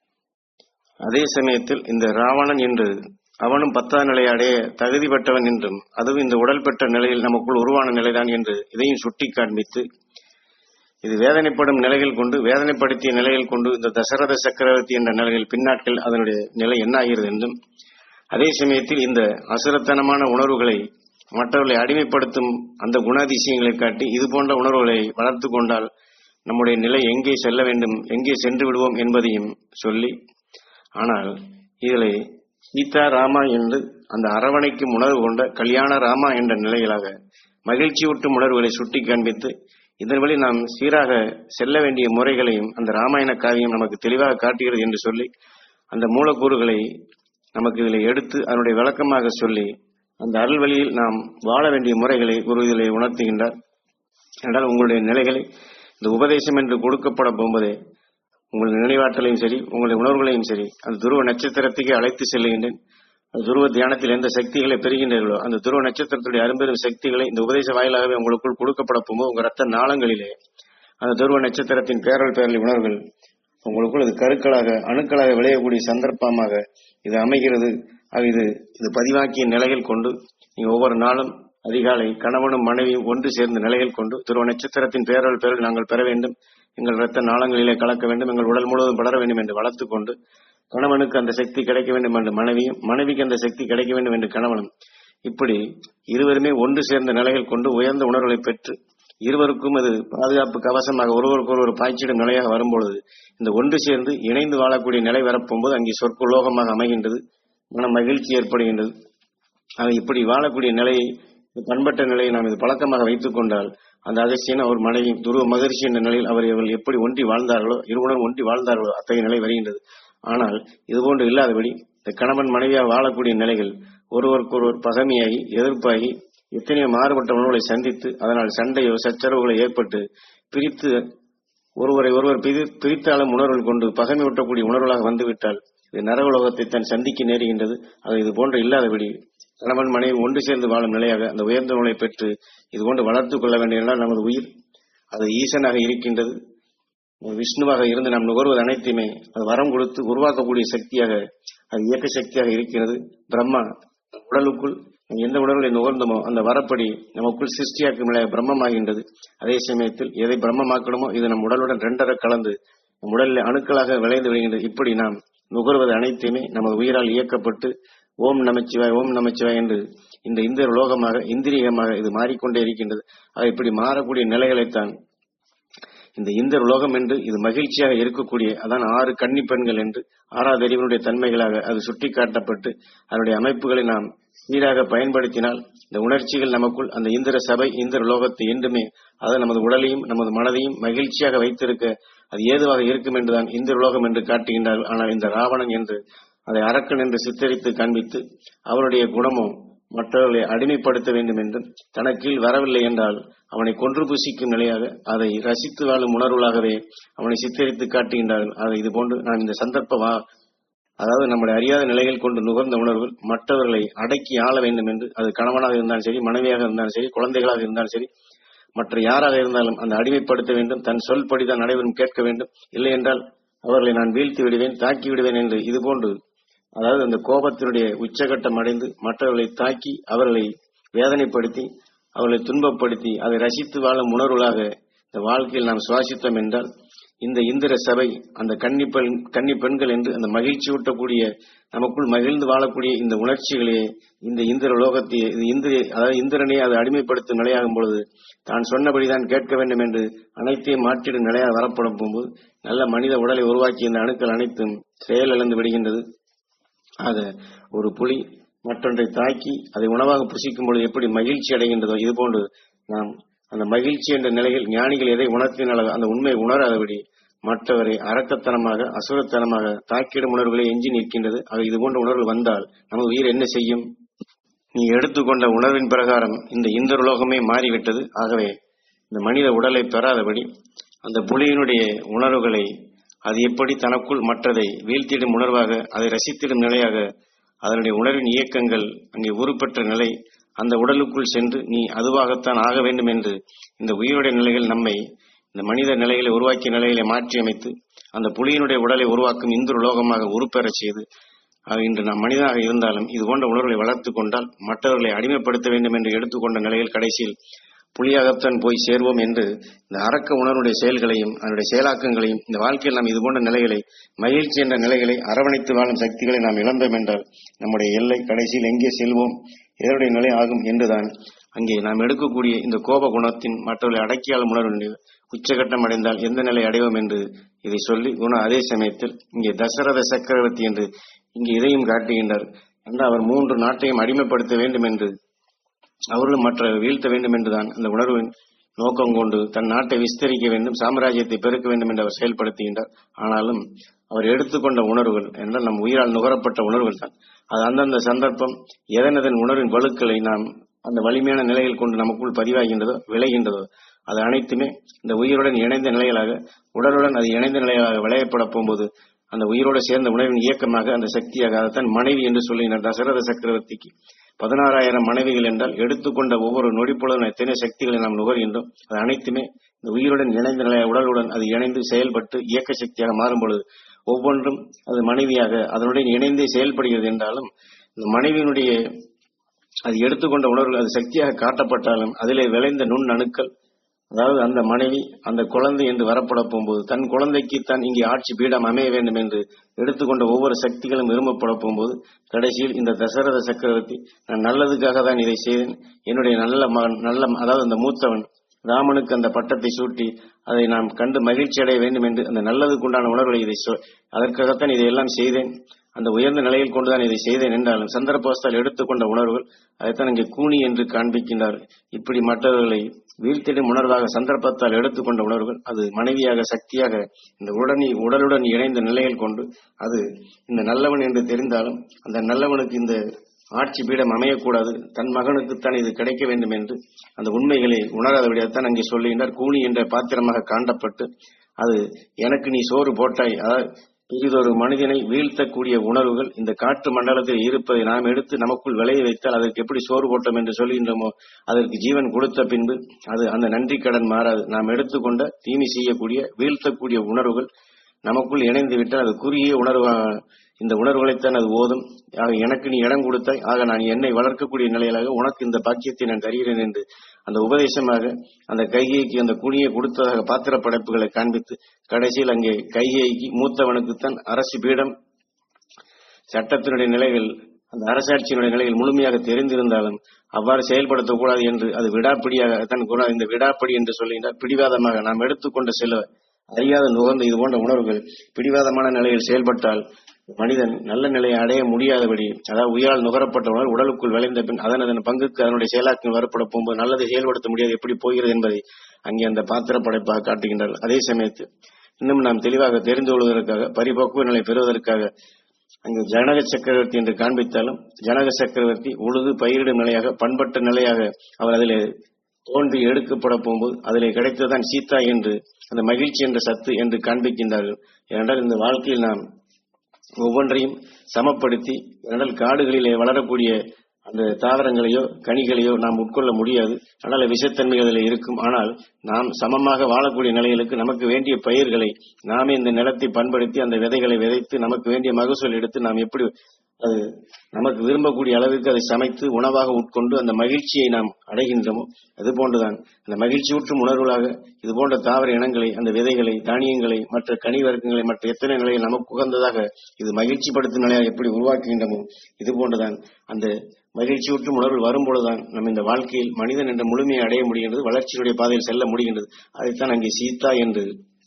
அதே சமயத்தில் இந்த ராவணன் என்று அவனும் பத்தாவது நிலையை அடைய தகுதி பெற்றவன் என்றும் அதுவும் இந்த உடல் பெற்ற நிலையில் நமக்குள் உருவான நிலைதான் என்று இதையும் சுட்டி காண்பித்து இது வேதனைப்படும் நிலைகள் கொண்டு வேதனைப்படுத்திய நிலைகள் கொண்டு இந்த தசரத சக்கரவர்த்தி என்ற நிலையில் பின்னாட்கள் அதனுடைய நிலை என்ன ஆகிறது என்றும் அதே சமயத்தில் இந்த அசுரத்தனமான உணர்வுகளை மற்றவர்களை அடிமைப்படுத்தும் அந்த குணாதிசயங்களை காட்டி இது போன்ற உணர்வுகளை வளர்த்து கொண்டால் நம்முடைய நிலை எங்கே செல்ல வேண்டும் எங்கே சென்று விடுவோம் என்பதையும் சொல்லி ஆனால் இதில் சீதா ராமா என்று அந்த அரவணைக்கும் உணர்வு கொண்ட கல்யாண ராமா என்ற நிலையிலாக மகிழ்ச்சியூட்டும் உணர்வுகளை சுட்டி காண்பித்து இதன் வழி நாம் சீராக செல்ல வேண்டிய முறைகளையும் அந்த ராமாயண காவியம் நமக்கு தெளிவாக காட்டுகிறது என்று சொல்லி அந்த மூலக்கூறுகளை நமக்கு இதில் எடுத்து அதனுடைய விளக்கமாக சொல்லி அந்த அருள் வழியில் நாம் வாழ வேண்டிய முறைகளை குரு இதில் உணர்த்துகின்றார் என்றால் உங்களுடைய நிலைகளை இந்த உபதேசம் என்று கொடுக்கப்பட போகும்போதே உங்களுடைய நினைவாற்றலையும் சரி உங்களுடைய உணர்வுகளையும் சரி அந்த துருவ நட்சத்திரத்துக்கு அழைத்து செல்லுகின்றேன் அந்த துருவ தியானத்தில் எந்த சக்திகளை பெறுகின்றீர்களோ அந்த துருவ நட்சத்திரத்துடைய அரும்பெரும் சக்திகளை இந்த உபதேச வாயிலாகவே உங்களுக்குள் கொடுக்கப்பட போகும்போது உங்கள் ரத்த நாளங்களிலே அந்த துருவ நட்சத்திரத்தின் பேரல் பேரல் உணர்வுகள் உங்களுக்குள் இது கருக்களாக அணுக்களாக விளையக்கூடிய சந்தர்ப்பமாக இது அமைகிறது ஆக இது இது பதிவாக்கிய நிலைகள் கொண்டு நீங்க ஒவ்வொரு நாளும் அதிகாலை கணவனும் மனைவியும் ஒன்று சேர்ந்த நிலைகள் கொண்டு துருவ நட்சத்திரத்தின் பேரல் பேரல் நாங்கள் பெற வேண்டும் எங்கள் இரத்த நாளங்களிலே கலக்க வேண்டும் எங்கள் உடல் முழுவதும் படர வேண்டும் என்று வளர்த்துக் கொண்டு கணவனுக்கு அந்த சக்தி கிடைக்க வேண்டும் என்று மனைவியும் மனைவிக்கு அந்த சக்தி கிடைக்க வேண்டும் என்று கணவனும் இப்படி இருவருமே ஒன்று சேர்ந்த நிலைகள் கொண்டு உயர்ந்த உணர்வுகளை பெற்று இருவருக்கும் அது பாதுகாப்பு கவசமாக ஒருவருக்கு ஒருவர் பாய்ச்சிடும் நிலையாக வரும்பொழுது இந்த ஒன்று சேர்ந்து இணைந்து வாழக்கூடிய நிலை வரப்போகும்போது அங்கே சொற்குலோகமாக அமைகின்றது மன மகிழ்ச்சி ஏற்படுகின்றது ஆக இப்படி வாழக்கூடிய நிலையை இந்த பண்பட்ட நிலையை நாம் இது பழக்கமாக வைத்துக் கொண்டால் அந்த அகசியன் அவர் மனைவி துருவ மகர்ஷி என்ற நிலையில் அவர் இவர்கள் எப்படி ஒன்றி வாழ்ந்தார்களோ இருவரும் ஒன்றி வாழ்ந்தார்களோ அத்தகைய நிலை வருகின்றது ஆனால் இதுபோன்று இல்லாதபடி இந்த கணவன் மனைவியாக வாழக்கூடிய நிலைகள் ஒருவருக்கொருவர் பகமையாகி எதிர்ப்பாகி எத்தனையோ மாறுபட்ட உணர்வுகளை சந்தித்து அதனால் சண்டையோ சச்சரவுகளோ ஏற்பட்டு பிரித்து ஒருவரை ஒருவர் பிரி பிரித்தாலும் உணர்வுகள் கொண்டு பகமை ஊட்டக்கூடிய உணர்வுகளாக வந்துவிட்டால் இது நரகலோகத்தை தான் சந்திக்க நேருகின்றது அது இது போன்று இல்லாதபடி கணவன் மனைவி ஒன்று சேர்ந்து வாழும் நிலையாக அந்த உயர்ந்த நூலை பெற்று இது போன்று வளர்த்துக் கொள்ள வேண்டிய நமது உயிர் அது ஈசனாக இருக்கின்றது விஷ்ணுவாக இருந்து நாம் நுகர்வது அனைத்துமே அது வரம் கொடுத்து உருவாக்கக்கூடிய சக்தியாக அது இயக்க சக்தியாக இருக்கிறது பிரம்மா உடலுக்குள் எந்த உணர்வுகளை நுகர்ந்தோமோ அந்த வரப்படி நமக்குள் சிருஷ்டியாக்கும் நிலையாக பிரம்மமாகின்றது அதே சமயத்தில் எதை பிரம்மமாக்கணுமோ இது நம் உடலுடன் ரெண்டரை கலந்து நம் உடலில் அணுக்களாக விளைந்து விடுகின்றது இப்படி நாம் நுகர்வது அனைத்துமே நமது உயிரால் இயக்கப்பட்டு ஓம் நமச்சிவாய் ஓம் நமச்சிவாய் என்று இந்த இந்த லோகமாக இந்திரியமாக இது மாறிக்கொண்டே இருக்கின்றது அது இப்படி மாறக்கூடிய நிலைகளைத்தான் இந்த இந்திர உலோகம் என்று இது மகிழ்ச்சியாக இருக்கக்கூடிய அதான் ஆறு கன்னி பெண்கள் என்று ஆறாவது அறிவனுடைய தன்மைகளாக அது சுட்டிக்காட்டப்பட்டு அதனுடைய அமைப்புகளை நாம் சீராக பயன்படுத்தினால் இந்த உணர்ச்சிகள் நமக்குள் அந்த இந்திர சபை இந்திர லோகத்தை என்றுமே அது நமது உடலையும் நமது மனதையும் மகிழ்ச்சியாக வைத்திருக்க அது ஏதுவாக இருக்கும் என்றுதான் இந்திர உலோகம் என்று காட்டுகின்றார்கள் ஆனால் இந்த ராவணன் என்று அதை அரக்கன் என்று சித்தரித்து காண்பித்து அவருடைய குணமும் மற்றவர்களை அடிமைப்படுத்த வேண்டும் என்றும் தனக்கீழ் வரவில்லை என்றால் அவனை கொன்று புசிக்கும் நிலையாக அதை ரசித்து வாழும் உணர்வுகளாகவே அவனை சித்தரித்து காட்டுகின்றார்கள் அதை இது போன்று நான் இந்த சந்தர்ப்ப வா அதாவது நம்முடைய அறியாத நிலைகள் கொண்டு நுகர்ந்த உணர்வுகள் மற்றவர்களை அடக்கி ஆள வேண்டும் என்று அது கணவனாக இருந்தாலும் சரி மனைவியாக இருந்தாலும் சரி குழந்தைகளாக இருந்தாலும் சரி மற்ற யாராக இருந்தாலும் அந்த அடிமைப்படுத்த வேண்டும் தன் சொல்படிதான் அனைவரும் கேட்க வேண்டும் இல்லை என்றால் அவர்களை நான் வீழ்த்தி விடுவேன் தாக்கி விடுவேன் என்று இது போன்று அதாவது அந்த கோபத்தினுடைய உச்சகட்டம் அடைந்து மற்றவர்களை தாக்கி அவர்களை வேதனைப்படுத்தி அவர்களை துன்பப்படுத்தி அதை ரசித்து வாழும் உணர்வுகளாக இந்த வாழ்க்கையில் நாம் சுவாசித்தோம் என்றால் இந்த இந்திர சபை அந்த கன்னி பெண் கன்னி பெண்கள் என்று அந்த மகிழ்ச்சி ஊட்டக்கூடிய நமக்குள் மகிழ்ந்து வாழக்கூடிய இந்த உணர்ச்சிகளே இந்த இந்திர லோகத்தை இது இந்திர அதாவது இந்திரனை அது அடிமைப்படுத்தும் நிலையாகும் பொழுது தான் சொன்னபடிதான் கேட்க வேண்டும் என்று அனைத்தையும் மாற்றிடும் நிலையாக வரப்படும் போகும்போது நல்ல மனித உடலை உருவாக்கிய இந்த அணுக்கள் அனைத்தும் செயலிழந்து விடுகின்றது ஆக ஒரு புலி மற்றொன்றை தாக்கி அதை உணவாக புசிக்கும் பொழுது எப்படி மகிழ்ச்சி அடைகின்றதோ இது போன்று நாம் அந்த மகிழ்ச்சி என்ற நிலையில் ஞானிகள் எதை உணர்த்தினால அந்த உண்மை உணராதபடி மற்றவரை அரக்கத்தனமாக அசுரத்தனமாக தாக்கிடும் உணர்வுகளை எஞ்சி நிற்கின்றது ஆக இது போன்ற உணர்வு வந்தால் நமது உயிர் என்ன செய்யும் நீ எடுத்துக்கொண்ட உணர்வின் பிரகாரம் இந்த இந்திரலோகமே மாறிவிட்டது ஆகவே இந்த மனித உடலை பெறாதபடி அந்த புலியினுடைய உணர்வுகளை அது எப்படி தனக்குள் மற்றதை வீழ்த்திடும் உணர்வாக அதை ரசித்திடும் நிலையாக அதனுடைய உணர்வின் இயக்கங்கள் அங்கே உருப்பெற்ற நிலை அந்த உடலுக்குள் சென்று நீ அதுவாகத்தான் ஆக வேண்டும் என்று இந்த உயிருடைய நிலைகள் நம்மை இந்த மனித நிலைகளை உருவாக்கிய நிலைகளை மாற்றி அமைத்து அந்த புலியினுடைய உடலை உருவாக்கும் இந்து லோகமாக உருப்பெறச் செய்து ஆக இன்று நாம் மனிதனாக இருந்தாலும் இது போன்ற உணர்வுகளை வளர்த்து கொண்டால் மற்றவர்களை அடிமைப்படுத்த வேண்டும் என்று எடுத்துக்கொண்ட நிலையில் கடைசியில் புலியாகத்தான் போய் சேர்வோம் என்று இந்த அரக்க உணர்வுடைய செயல்களையும் அதனுடைய செயலாக்கங்களையும் இந்த வாழ்க்கையில் நாம் இது போன்ற நிலைகளை மகிழ்ச்சி என்ற நிலைகளை அரவணைத்து வாழும் சக்திகளை நாம் இழந்தோம் என்றால் நம்முடைய எல்லை கடைசியில் எங்கே செல்வோம் எதனுடைய நிலை ஆகும் என்றுதான் அங்கே நாம் எடுக்கக்கூடிய இந்த கோப குணத்தின் மற்றவர்களை அடக்கியால் உணர்வு உச்சகட்டம் அடைந்தால் எந்த நிலை அடைவோம் என்று இதை சொல்லி குண அதே சமயத்தில் இங்கே தசரத சக்கரவர்த்தி என்று இங்கே இதையும் காட்டுகின்றார் என்று அவர் மூன்று நாட்டையும் அடிமைப்படுத்த வேண்டும் என்று அவர்களும் மற்ற வீழ்த்த வேண்டும் என்றுதான் அந்த உணர்வின் நோக்கம் கொண்டு தன் நாட்டை விஸ்தரிக்க வேண்டும் சாம்ராஜ்யத்தை பெருக்க வேண்டும் என்று அவர் செயல்படுத்துகின்றார் ஆனாலும் அவர் எடுத்துக்கொண்ட உணர்வுகள் என்றால் நம் உயிரால் நுகரப்பட்ட உணர்வுகள் தான் அது அந்தந்த சந்தர்ப்பம் எதனதன் உணர்வின் வலுக்களை நாம் அந்த வலிமையான நிலையில் கொண்டு நமக்குள் பதிவாகின்றதோ விளைகின்றதோ அது அனைத்துமே இந்த உயிருடன் இணைந்த நிலைகளாக உடலுடன் அது இணைந்த நிலைகளாக விளையப்பட போகும்போது அந்த உயிரோடு சேர்ந்த உணர்வின் இயக்கமாக அந்த சக்தியாக அதைத்தான் மனைவி என்று சொல்லுகின்றார் தசரத சக்கரவர்த்திக்கு பதினாறாயிரம் மனைவிகள் என்றால் எடுத்துக்கொண்ட ஒவ்வொரு நொடிப்பொழுதும் எத்தனை சக்திகளை நாம் நுகர்கின்றோம் அது அனைத்துமே இந்த உயிருடன் இணைந்த நிலைய உடலுடன் அது இணைந்து செயல்பட்டு இயக்க சக்தியாக மாறும் பொழுது ஒவ்வொன்றும் அது மனைவியாக அதனுடன் இணைந்தே செயல்படுகிறது என்றாலும் இந்த மனைவியினுடைய அது எடுத்துக்கொண்ட உணர்வுகள் அது சக்தியாக காட்டப்பட்டாலும் அதிலே விளைந்த நுண் அணுக்கள் அதாவது அந்த மனைவி அந்த குழந்தை என்று வரப்பட போகும்போது தன் குழந்தைக்கு தான் இங்கே ஆட்சி பீடம் அமைய வேண்டும் என்று எடுத்துக்கொண்ட ஒவ்வொரு சக்திகளும் விரும்பப்பட போகும்போது கடைசியில் இந்த தசரத சக்கரவர்த்தி நான் நல்லதுக்காக தான் இதை செய்தேன் என்னுடைய நல்ல மகன் நல்ல அதாவது அந்த மூத்தவன் ராமனுக்கு அந்த பட்டத்தை சூட்டி அதை நாம் கண்டு மகிழ்ச்சி அடைய வேண்டும் என்று அந்த நல்லதுக்குண்டான உணர்வுகளை இதை சொ- அதற்காகத்தான் இதையெல்லாம் செய்தேன் அந்த உயர்ந்த நிலையில் கொண்டுதான் இதை செய்தேன் என்றாலும் சந்தர்ப்பவஸ்தால் எடுத்துக்கொண்ட உணர்வுகள் அதைத்தான் இங்கே கூனி என்று காண்பிக்கின்றார் இப்படி மற்றவர்களை வீழ்த்திடும் உணர்வாக சந்தர்ப்பத்தால் எடுத்துக்கொண்ட உணர்வுகள் அது மனைவியாக சக்தியாக இந்த உடனி உடலுடன் இணைந்த நிலையில் கொண்டு அது இந்த நல்லவன் என்று தெரிந்தாலும் அந்த நல்லவனுக்கு இந்த ஆட்சி பீடம் அமையக்கூடாது தன் மகனுக்குத்தான் இது கிடைக்க வேண்டும் என்று அந்த உண்மைகளை உணராதபடியாகத்தான் அங்கே சொல்லுகின்றார் கூனி என்ற பாத்திரமாக காண்டப்பட்டு அது எனக்கு நீ சோறு போட்டாய் அதாவது பிறிதொரு மனிதனை வீழ்த்தக்கூடிய உணர்வுகள் இந்த காற்று மண்டலத்தில் இருப்பதை நாம் எடுத்து நமக்குள் விளைய வைத்தால் அதற்கு எப்படி சோறு போட்டோம் என்று சொல்கின்றோமோ அதற்கு ஜீவன் கொடுத்த பின்பு அது அந்த நன்றி கடன் மாறாது நாம் எடுத்துக்கொண்ட தீமை செய்யக்கூடிய வீழ்த்தக்கூடிய உணர்வுகள் நமக்குள் இணைந்து விட்டால் அது குறுகிய உணர்வு இந்த உணர்வுகளைத்தான் அது ஓதும் ஆக எனக்கு நீ இடம் கொடுத்தாய் ஆக நான் என்னை வளர்க்கக்கூடிய நிலையிலாக உனக்கு இந்த பாக்கியத்தை நான் தருகிறேன் என்று அந்த உபதேசமாக அந்த கைகைக்கு அந்த குனியை கொடுத்ததாக பாத்திர படைப்புகளை காண்பித்து கடைசியில் அங்கே கைகைக்கு மூத்தவனுக்குத்தான் அரசு பீடம் சட்டத்தினுடைய நிலைகள் அந்த அரசாட்சியினுடைய நிலையில் முழுமையாக தெரிந்திருந்தாலும் அவ்வாறு செயல்படுத்தக்கூடாது என்று அது விடாப்பிடியாக தன் குண இந்த விடாப்பிடி என்று சொல்லுகின்றார் பிடிவாதமாக நாம் எடுத்துக்கொண்ட சில அறியாத நுகர்ந்த இது போன்ற உணர்வுகள் பிடிவாதமான நிலையில் செயல்பட்டால் மனிதன் நல்ல நிலையை அடைய முடியாதபடி அதாவது உயால் நுகரப்பட்ட உணர்வு உடலுக்குள் விளைந்த பின் அதன் அதன் பங்குக்கு அதனுடைய செயலாக்கம் வரப்பட போகும்போது நல்லதை செயல்படுத்த முடியாது எப்படி போகிறது என்பதை அங்கே அந்த பாத்திர படைப்பாக காட்டுகின்றார்கள் அதே சமயத்தில் இன்னும் நாம் தெளிவாக தெரிந்து கொள்வதற்காக பரிபக்குவ நிலை பெறுவதற்காக அங்கு ஜனக சக்கரவர்த்தி என்று காண்பித்தாலும் ஜனக சக்கரவர்த்தி உழுது பயிரிடும் நிலையாக பண்பட்ட நிலையாக அவர் அதிலே தோன்றி எடுக்கப்பட போகும்போது அதிலே கிடைத்ததுதான் சீதா என்று அந்த மகிழ்ச்சி என்ற சத்து என்று காண்பிக்கின்றார்கள் ஏனென்றால் இந்த வாழ்க்கையில் நாம் ஒவ்வொன்றையும் சமப்படுத்தி ஏனென்றால் காடுகளிலே வளரக்கூடிய அந்த தாவரங்களையோ கனிகளையோ நாம் உட்கொள்ள முடியாது ஆனால் விஷத்தன்மைகள் அதில் இருக்கும் ஆனால் நாம் சமமாக வாழக்கூடிய நிலைகளுக்கு நமக்கு வேண்டிய பயிர்களை நாமே இந்த நிலத்தை பண்படுத்தி அந்த விதைகளை விதைத்து நமக்கு வேண்டிய மகசூல் எடுத்து நாம் எப்படி அது நமக்கு விரும்பக்கூடிய அளவுக்கு அதை சமைத்து உணவாக உட்கொண்டு அந்த மகிழ்ச்சியை நாம் அடைகின்றோமோ அது போன்றுதான் அந்த மகிழ்ச்சியூற்றும் உணர்வுகளாக இது போன்ற தாவர இனங்களை அந்த விதைகளை தானியங்களை மற்ற கனி வர்க்கங்களை மற்ற எத்தனை நிலையில் நமக்கு உகந்ததாக இது மகிழ்ச்சிப்படுத்தும் நிலையாக எப்படி உருவாக்குகின்றமோ இது போன்றுதான் அந்த மகிழ்ச்சியூற்றும் உணர்வு வரும்பொழுதுதான் நம்ம இந்த வாழ்க்கையில் மனிதன் என்ற முழுமையை அடைய முடிகின்றது வளர்ச்சியுடைய பாதையில் செல்ல முடிகின்றது அதைத்தான் அங்கே சீதா என்று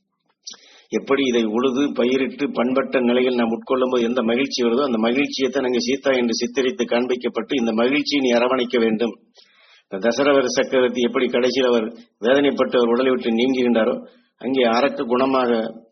எப்படி இதை உழுது பயிரிட்டு பண்பட்ட நிலையில் நாம் உட்கொள்ளும் போது எந்த மகிழ்ச்சி வருதோ அந்த மகிழ்ச்சியை தான் அங்கே சீதா என்று சித்தரித்து காண்பிக்கப்பட்டு இந்த மகிழ்ச்சியை நீ அரவணைக்க வேண்டும் இந்த தசரவர் சக்கரவர்த்தி எப்படி கடைசியில் அவர் வேதனைப்பட்டு அவர் உடலை விட்டு நீங்குகின்றாரோ அங்கே அரக்க குணமாக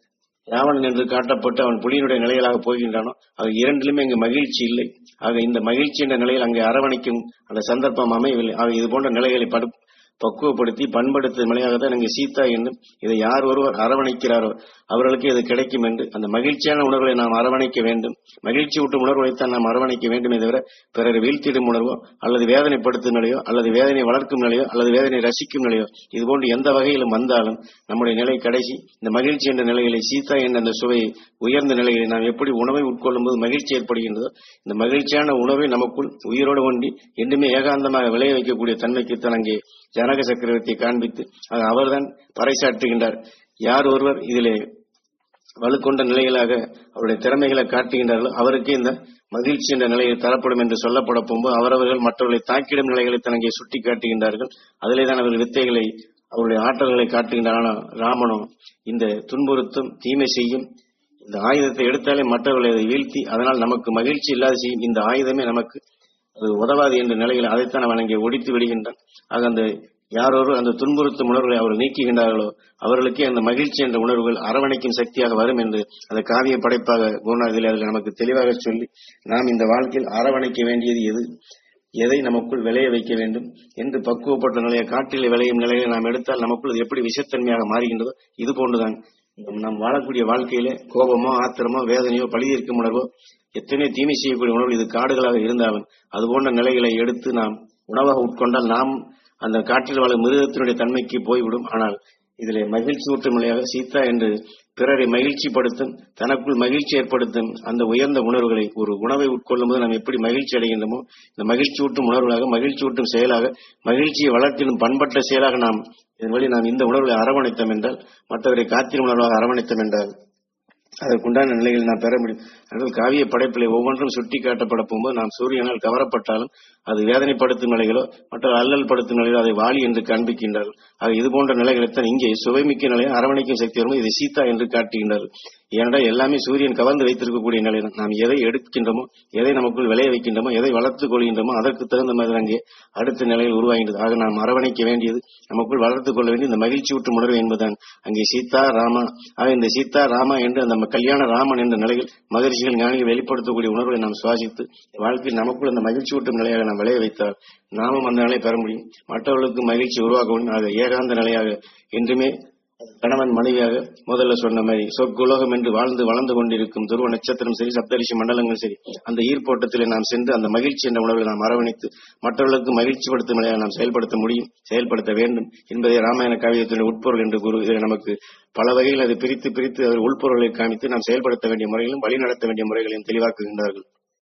ராவணன் என்று காட்டப்பட்டு அவன் புலியினுடைய நிலையிலாக போகின்றானோ அது இரண்டிலுமே இங்கு மகிழ்ச்சி இல்லை ஆக இந்த மகிழ்ச்சி என்ற நிலையில் அங்கே அரவணைக்கும் அந்த சந்தர்ப்பம் அமையவில்லை ஆக இது போன்ற நிலைகளை படு பக்குவப்படுத்தி பண்படுத்தும் நிலையாக தான் இங்கே சீதா என்றும் இதை யார் ஒருவர் அரவணைக்கிறாரோ அவர்களுக்கு இது கிடைக்கும் என்று அந்த மகிழ்ச்சியான உணர்வுகளை நாம் அரவணைக்க வேண்டும் மகிழ்ச்சி ஊட்டும் உணர்வுகளைத்தான் நாம் அரவணைக்க வேண்டுமே தவிர பிறர் வீழ்த்திடும் உணர்வோ அல்லது வேதனைப்படுத்தும் நிலையோ அல்லது வேதனை வளர்க்கும் நிலையோ அல்லது வேதனை ரசிக்கும் நிலையோ இது போன்று எந்த வகையிலும் வந்தாலும் நம்முடைய நிலை கடைசி இந்த மகிழ்ச்சி என்ற நிலையிலே சீதா என்ற அந்த சுவையை உயர்ந்த நிலையிலே நாம் எப்படி உணவை உட்கொள்ளும் போது மகிழ்ச்சி ஏற்படுகின்றதோ இந்த மகிழ்ச்சியான உணவை நமக்குள் உயிரோடு ஒன்றி என்றுமே ஏகாந்தமாக விளைய வைக்கக்கூடிய தன்மைக்குத்தான் அங்கே ஜனக சக்கரவர்த்தியை காண்பித்து அது அவர்தான் பறைசாற்றுகின்றார் யார் ஒருவர் இதிலே வலுக்கொண்ட நிலைகளாக அவருடைய திறமைகளை காட்டுகின்றார்களோ அவருக்கே இந்த மகிழ்ச்சி என்ற நிலையில் தரப்படும் என்று சொல்லப்பட போகும்போது அவரவர்கள் மற்றவர்களை தாக்கிடும் நிலைகளை தனங்கே சுட்டி காட்டுகின்றார்கள் அதிலே தான் அவர்கள் வித்தைகளை அவருடைய ஆற்றல்களை காட்டுகின்றன ராமனோ இந்த துன்புறுத்தும் தீமை செய்யும் இந்த ஆயுதத்தை எடுத்தாலே மற்றவர்களை அதை வீழ்த்தி அதனால் நமக்கு மகிழ்ச்சி இல்லாத செய்யும் இந்த ஆயுதமே நமக்கு அது உதவாது என்ற நிலையில் அதைத்தான் அவன் அங்கே ஒடித்து விடுகின்றான் ஆக அந்த யாரொரு அந்த துன்புறுத்தும் உணர்வுகளை அவர்கள் நீக்குகின்றார்களோ அவர்களுக்கே அந்த மகிழ்ச்சி என்ற உணர்வுகள் அரவணைக்கும் சக்தியாக வரும் என்று அந்த காவிய படைப்பாக குருநாதில் அதில் நமக்கு தெளிவாக சொல்லி நாம் இந்த வாழ்க்கையில் அரவணைக்க வேண்டியது எது எதை நமக்குள் விளைய வைக்க வேண்டும் என்று பக்குவப்பட்ட நிலையை காட்டில் விளையும் நிலையை நாம் எடுத்தால் நமக்குள் அது எப்படி விஷத்தன்மையாக மாறுகின்றதோ இது போன்றுதான் நாம் வாழக்கூடிய வாழ்க்கையில கோபமோ ஆத்திரமோ வேதனையோ பழிதீர்க்கும் உணர்வோ எத்தனை தீமை செய்யக்கூடிய உணர்வு இது காடுகளாக இருந்தாலும் அது போன்ற நிலைகளை எடுத்து நாம் உணவாக உட்கொண்டால் நாம் அந்த காற்றில் வாழும் மிருகத்தினுடைய தன்மைக்கு போய்விடும் ஆனால் இதிலே மகிழ்ச்சி ஊட்டும் நிலையாக சீதா என்று பிறரை மகிழ்ச்சிப்படுத்தும் தனக்குள் மகிழ்ச்சி ஏற்படுத்தும் அந்த உயர்ந்த உணர்வுகளை ஒரு உணவை உட்கொள்ளும் போது நாம் எப்படி மகிழ்ச்சி அடைகின்றோமோ இந்த மகிழ்ச்சி ஊட்டும் உணர்வுகளாக மகிழ்ச்சி ஊட்டும் செயலாக மகிழ்ச்சியை வளர்த்திடும் பண்பட்ட செயலாக நாம் இதன் வழி நாம் இந்த உணர்வுகளை அரவணைத்தோம் என்றால் மற்றவரை காத்திரும் உணர்வாக அரவணைத்தோம் என்றால் அதற்குண்டான நிலையில் நாம் பெற முடியும் அதனால் காவிய படைப்பிலே ஒவ்வொன்றும் சுட்டி காட்டப்பட போகும்போது நாம் சூரியனால் கவரப்பட்டாலும் அது வேதனைப்படுத்தும் நிலைகளோ மற்ற அல்லல் படுத்தும் நிலைகளோ அதை வாலி என்று காண்பிக்கின்றார்கள் ஆக இது போன்ற நிலைகளைத்தான் இங்கே சுவைமிக்க நிலையை அரவணைக்கும் சக்தி வரும் இதை சீதா என்று காட்டுகின்றார்கள் ஏனென்றால் எல்லாமே சூரியன் கவர்ந்து வைத்திருக்கக்கூடிய நிலை நாம் எதை எடுக்கின்றோமோ எதை நமக்குள் விளைய வைக்கின்றோமோ எதை வளர்த்துக் கொள்கின்றோமோ அதற்கு தகுந்த மாதிரி அங்கே அடுத்த நிலையில் உருவாகின்றது ஆக நாம் அரவணைக்க வேண்டியது நமக்குள் வளர்த்துக் கொள்ள வேண்டிய இந்த மகிழ்ச்சி ஊட்டும் உணர்வு என்பதுதான் அங்கே சீதா ராமா ஆக இந்த சீதா ராமா என்று அந்த கல்யாண ராமன் என்ற நிலையில் மகிழ்ச்சிகள் ஞானிகள் வெளிப்படுத்தக்கூடிய உணர்வை நாம் சுவாசித்து வாழ்க்கையில் நமக்குள் அந்த மகிழ்ச்சி ஊட்டும் நிலையாக நாம் விளைய வைத்தால் நாமும் அந்த நிலையை பெற முடியும் மற்றவர்களுக்கு மகிழ்ச்சி உருவாக்க முடியும் அது ஏகாந்த நிலையாக என்றுமே கணவன் மனைவியாக முதல்ல சொன்ன மாதிரி சொற்குலோகம் என்று வாழ்ந்து வளர்ந்து கொண்டிருக்கும் துருவ நட்சத்திரம் சரி சப்தரிஷி மண்டலங்கள் சரி அந்த ஈர்ப்போட்டத்திலே நாம் சென்று அந்த மகிழ்ச்சி என்ற உணர்வை நாம் அரவணைத்து மற்றவர்களுக்கு மகிழ்ச்சிப்படுத்தும் நிலையாக நாம் செயல்படுத்த முடியும் செயல்படுத்த வேண்டும் என்பதை ராமாயண காவியத்தினுடைய உட்பொருள் என்று குரு இதில் நமக்கு பல வகையில் அதை பிரித்து பிரித்து அதன் உள்பொருளை காமித்து நாம் செயல்படுத்த வேண்டிய முறைகளும் வழி நடத்த வேண்டிய முறைகளையும் தெளிவாக்குகின்றார்கள்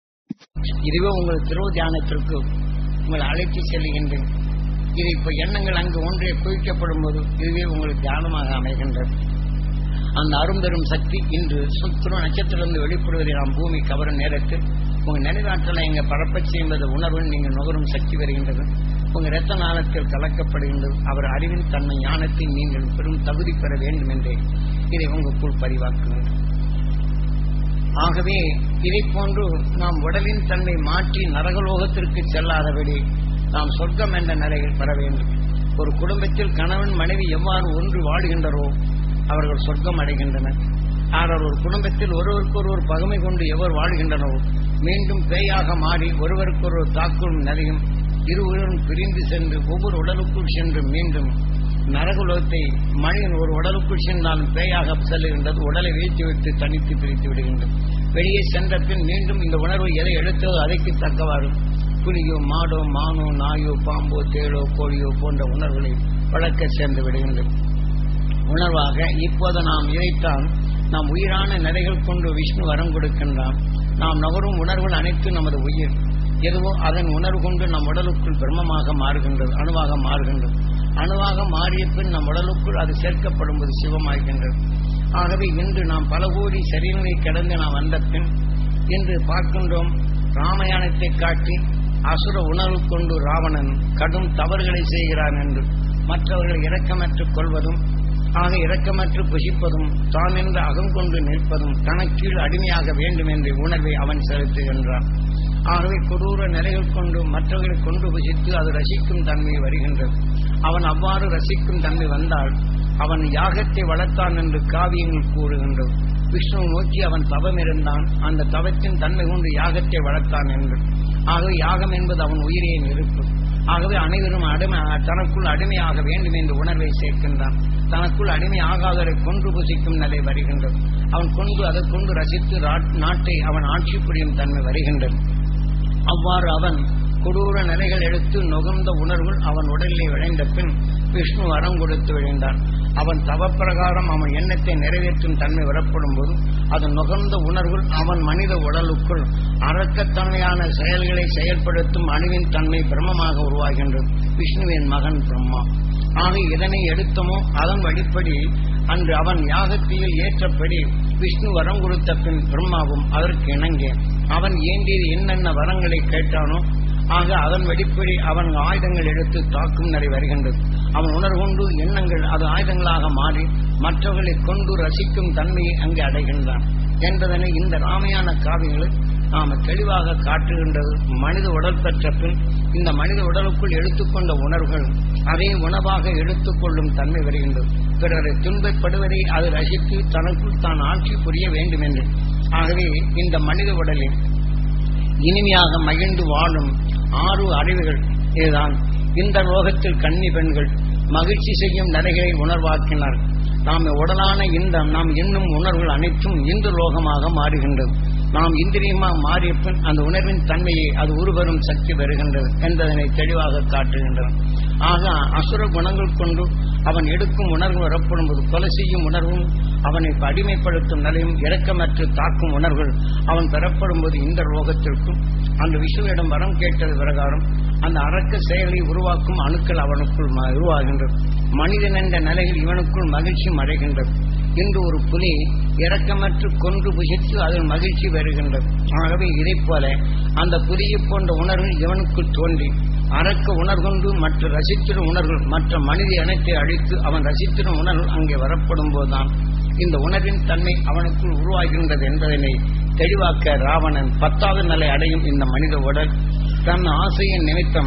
இதுவே உங்கள் திரு தியானத்திற்கு உங்களை அழைத்து செல்கின்றேன் இது இப்ப எண்ணங்கள் அங்கு ஒன்றே குவிக்கப்படும் போது இதுவே உங்களுக்கு தியானமாக அமைகின்றது அந்த அரும்பெரும் சக்தி இன்று சுத்திர நட்சத்திரத்திலிருந்து வெளிப்படுவதை நாம் பூமி கவரும் நேரத்தில் உங்க நினைவாற்றலை இங்க பரப்பச் செய்வது உணர்வு நீங்க நுகரும் சக்தி வருகின்றது உங்க இரத்த நாளத்தில் கலக்கப்படுகின்றது அவர் அறிவின் தன்மை ஞானத்தை நீங்கள் பெரும் தகுதி பெற வேண்டும் என்றே இதை உங்களுக்குள் பதிவாக்குங்கள் ஆகவே இதை போன்று நாம் உடலின் தன்மை மாற்றி நரகலோகத்திற்கு செல்லாதபடி நாம் சொர்க்கம் என்ற நிலையில் பெற வேண்டும் ஒரு குடும்பத்தில் கணவன் மனைவி எவ்வாறு ஒன்று வாழுகின்றரோ அவர்கள் சொர்க்கம் அடைகின்றனர் ஆனால் ஒரு குடும்பத்தில் ஒருவருக்கொருவர் பகமை கொண்டு எவர் வாழ்கின்றனோ மீண்டும் பேயாக மாறி ஒருவருக்கொருவர் தாக்கும் நிலையும் இருவரும் பிரிந்து சென்று ஒவ்வொரு உடலுக்குள் சென்று மீண்டும் நரகுலத்தை மனிதன் ஒரு உடலுக்குள் சென்றாலும் பேயாக செல்லுகின்றது உடலை வீழ்த்திவிட்டு தனித்து பிரித்து விடுகின்றது வெளியே சென்ற பின் மீண்டும் இந்த உணர்வு எதை எடுத்தோ அதைக்கு தக்கவாறு புலியோ மாடோ மானோ நாயோ பாம்போ தேளோ கோழியோ போன்ற உணர்வுகளை வளர்க்க சேர்ந்து விடுகின்றது உணர்வாக இப்போது நாம் இதைத்தான் நாம் உயிரான நிலைகள் கொண்டு விஷ்ணு வரம் கொடுக்கின்றான் நாம் நகரும் உணர்வுகள் அனைத்து நமது உயிர் எதுவோ அதன் உணர்வு கொண்டு நம் உடலுக்குள் பிரம்மமாக மாறுகின்றது அணுவாக மாறுகின்றது அணுவாக மாறிய பின் நம் உடலுக்குள் அது சேர்க்கப்படும் போது சிவமாகின்றது ஆகவே இன்று நாம் பல கோடி சரீரங்களை கடந்து நாம் வந்த பின் இன்று பார்க்கின்றோம் ராமாயணத்தை காட்டி அசுர உணர்வு கொண்டு ராவணன் கடும் தவறுகளை செய்கிறான் என்று மற்றவர்களை இரக்கமற்றுக் கொள்வதும் ஆக இரக்கமற்று புசிப்பதும் தான் என்று அகங்கொண்டு நிற்பதும் தனக்கீழ் அடிமையாக வேண்டும் என்ற உணர்வை அவன் செலுத்துகின்றான் ஆகவே கொடூர நிலைகள் கொண்டு மற்றவர்களை கொண்டு புசித்து அது ரசிக்கும் தன்மை வருகின்றது அவன் அவ்வாறு ரசிக்கும் தன்மை வந்தால் அவன் யாகத்தை வளர்த்தான் என்று காவியங்கள் கூறுகின்றது விஷ்ணு நோக்கி அவன் தவம் இருந்தான் அந்த தவத்தின் தன்மை கொண்டு யாகத்தை வளர்த்தான் என்று ஆகவே யாகம் என்பது அவன் உயிரே நெருப்பு ஆகவே அனைவரும் அடிமை தனக்குள் அடிமையாக வேண்டும் என்ற உணர்வை சேர்க்கின்றான் தனக்குள் அடிமை ஆகாதவரை கொன்று புசிக்கும் நிலை வருகின்றது அவன் கொண்டு அதை கொண்டு ரசித்து நாட்டை அவன் ஆட்சி புரியும் தன்மை வருகின்றது அவ்வாறு அவன் கொடூர நிலைகள் எடுத்து நுகர்ந்த உணர்வுகள் அவன் உடலிலே விளைந்த பின் விஷ்ணு வரம் கொடுத்து விழுந்தான் அவன் தவப்பிரகாரம் அவன் எண்ணத்தை நிறைவேற்றும் தன்மை வரப்படும் போது அது நுகர்ந்த உணர்வுகள் அவன் மனித உடலுக்குள் அறக்கத்தன்மையான செயல்களை செயல்படுத்தும் அணுவின் தன்மை பிரம்மமாக உருவாகின்றது விஷ்ணுவின் மகன் பிரம்மா ஆக இதனை எடுத்தமோ அதன் வழிப்படி அன்று அவன் யாகத்தில் ஏற்றபடி விஷ்ணு வரம் கொடுத்த பின் பிரம்மாவும் அதற்கு இணங்க அவன் ஏந்தியது என்னென்ன வரங்களை கேட்டானோ ஆக அதன் வெடிப்படி அவன் ஆயுதங்கள் எடுத்து தாக்கும் நிலை வருகின்றது அவன் உணர்கொண்டு எண்ணங்கள் அது ஆயுதங்களாக மாறி மற்றவர்களை கொண்டு ரசிக்கும் தன்மையை அங்கே அடைகின்றான் என்பதனை இந்த ராமையான காவியங்களில் நாம தெளிவாக காட்டுகின்றது மனித உடல் பெற்ற பின் இந்த மனித உடலுக்குள் எடுத்துக்கொண்ட உணர்வுகள் அதே உணவாக எடுத்துக்கொள்ளும் தன்மை வருகின்றது பிறரை துன்பப்படுவதை அது ரசித்து தனக்குள் தான் ஆட்சி புரிய வேண்டும் என்று ஆகவே இந்த மனித உடலில் இனிமையாக மகிழ்ந்து வாழும் ஆறு அறிவுகள் இதுதான் இந்த லோகத்தில் கன்னி பெண்கள் மகிழ்ச்சி செய்யும் நிலைகளை உணர்வாக்கினார் நாம் உடலான இந்த நாம் எண்ணும் உணர்வுகள் அனைத்தும் இந்து லோகமாக மாறுகின்றது நாம் இந்திரியமாக மாறிய பின் அந்த உணர்வின் தன்மையை அது உருவரும் சக்தி பெறுகின்றது என்பதனை தெளிவாக காட்டுகின்றது ஆக அசுர குணங்கள் கொண்டு அவன் எடுக்கும் உணர்வு வரப்படும் போது கொலை செய்யும் உணர்வும் அவனை அடிமைப்படுத்தும் நிலையும் இரக்கமற்று தாக்கும் உணர்வுகள் அவன் பெறப்படும் போது இந்த லோகத்திற்கும் அந்த விஷ்ணுவிடம் வரம் கேட்டது பிரகாரம் அந்த அரக்க செயலை உருவாக்கும் அணுக்கள் அவனுக்குள் உருவாகின்றது மனிதன் என்ற நிலையில் இவனுக்குள் மகிழ்ச்சி மறைகின்றது இன்று ஒரு புலி இரக்கமற்று கொன்று புசித்து அதில் மகிழ்ச்சி பெறுகின்றது ஆகவே இதை போல அந்த புலியை போன்ற உணர்வு இவனுக்குள் தோன்றி அறக்க உணர்கொண்டு மற்ற ரசித்திடும் உணர்வுகள் மற்ற மனித இனத்தை அழித்து அவன் ரசித்திடும் உணர்வு அங்கே வரப்படும் போதுதான் இந்த உணர்வின் தன்மை அவனுக்குள் உருவாகின்றது என்பதனை தெளிவாக்க ராவணன் பத்தாவது நிலை அடையும் இந்த மனித உடல் தன் ஆசையின் நிமித்தம்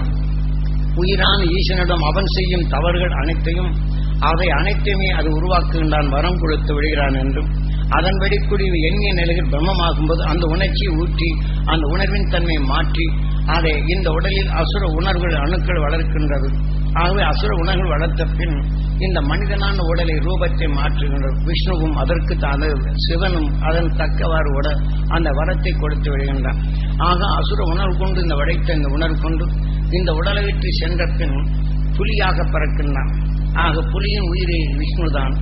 உயிரான ஈசனிடம் அவன் செய்யும் தவறுகள் அனைத்தையும் அவை அனைத்தையுமே அது உருவாக்குகின்றான் வரம் கொடுத்து விடுகிறான் என்றும் அதன் வெடிக்குடி எண்ணிய நிலையில் பிரம்மமாகும்போது அந்த உணர்ச்சியை ஊற்றி அந்த உணர்வின் தன்மையை மாற்றி அதை இந்த உடலில் அசுர உணர்வுகள் அணுக்கள் வளர்க்கின்றது ஆகவே அசுர உணர்வுகள் வளர்த்த பின் இந்த மனிதனான உடலை ரூபத்தை மாற்றுகின்றது விஷ்ணுவும் அதற்கு தான் சிவனும் அதன் தக்கவாறு உட அந்த வரத்தை கொடுத்து விடுகின்றான் ஆக அசுர உணர்வு கொண்டு இந்த வடைத்த இந்த உணர்வு கொண்டு இந்த உடலை விட்டு சென்ற பின் புலியாக பறக்கின்றான் ஆக புலியின் உயிரை விஷ்ணுதான்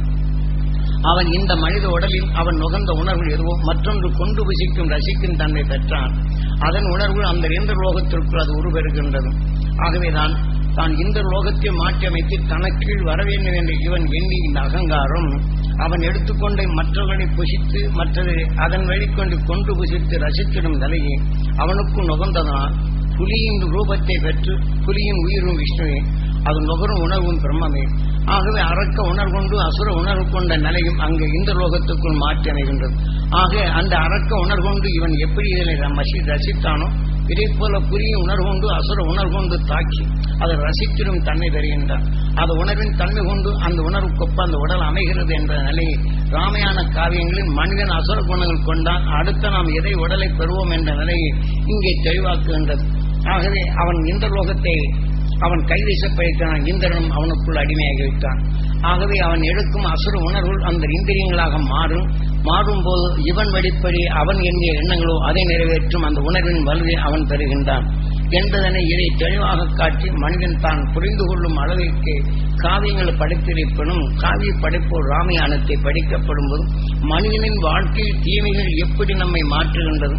அவன் இந்த மனித உடலில் அவன் நுகர்ந்த உணர்வு எதுவோ மற்றொன்று கொண்டு விசிக்கும் ரசிக்கும் தன்மை பெற்றான் அதன் உணர்வு அந்த இந்த லோகத்திற்குள் அது உருவெறுகின்றது ஆகவேதான் தான் இந்த லோகத்தை மாற்றி அமைத்து தனக்கீழ் வர வேண்டும் என்று இவன் எண்ணி இந்த அகங்காரம் அவன் எடுத்துக்கொண்ட மற்றவர்களை புசித்து மற்றது அதன் வழிகொண்டு கொண்டு புசித்து ரசித்திடும் நிலையை அவனுக்கும் நுகர்ந்ததனால் புலியின் ரூபத்தை பெற்று புலியின் உயிரும் விஷ்ணுவே அது நுகரும் உணர்வும் பிரம்மமே ஆகவே அரக்க உணர்கொண்டு அசுர உணர்வு கொண்ட நிலையும் அங்கு இந்த லோகத்துக்குள் மாற்றி அமைகின்றது ஆக அந்த அரக்க உணர்கொண்டு இவன் எப்படி இதனை மசி ரசித்தானோ இதே போல புரிய உணர்கொண்டு அசுர உணர்கொண்டு தாக்கி அதை ரசித்திடும் தன்மை பெறுகின்றான் அது உணர்வின் தன்மை கொண்டு அந்த உணர்வுக்கொப்ப அந்த உடல் அமைகிறது என்ற நிலையை ராமையான காவியங்களில் மனிதன் அசுர குணங்கள் கொண்டால் அடுத்த நாம் எதை உடலை பெறுவோம் என்ற நிலையை இங்கே தெளிவாக்குகின்றது ஆகவே அவன் இந்த லோகத்தை அவன் கைவீச பயிற்றான் இந்திரனும் அவனுக்குள் அடிமையாகிவிட்டான் ஆகவே அவன் எடுக்கும் அசுர உணர்வுகள் அந்த இந்திரியங்களாக மாறும் மாறும் போது இவன் வழிப்படி அவன் எண்ணிய எண்ணங்களோ அதை நிறைவேற்றும் அந்த உணர்வின் வலுவை அவன் பெறுகின்றான் என்பதனை இதை தெளிவாக காட்டி மனிதன் தான் புரிந்து கொள்ளும் அளவிற்கு காவியங்கள் படித்திருப்பினும் காவிய படைப்போர் ராமாயணத்தை படிக்கப்படும் போது மனிதனின் வாழ்க்கையில் தீமைகள் எப்படி நம்மை மாற்றுகின்றது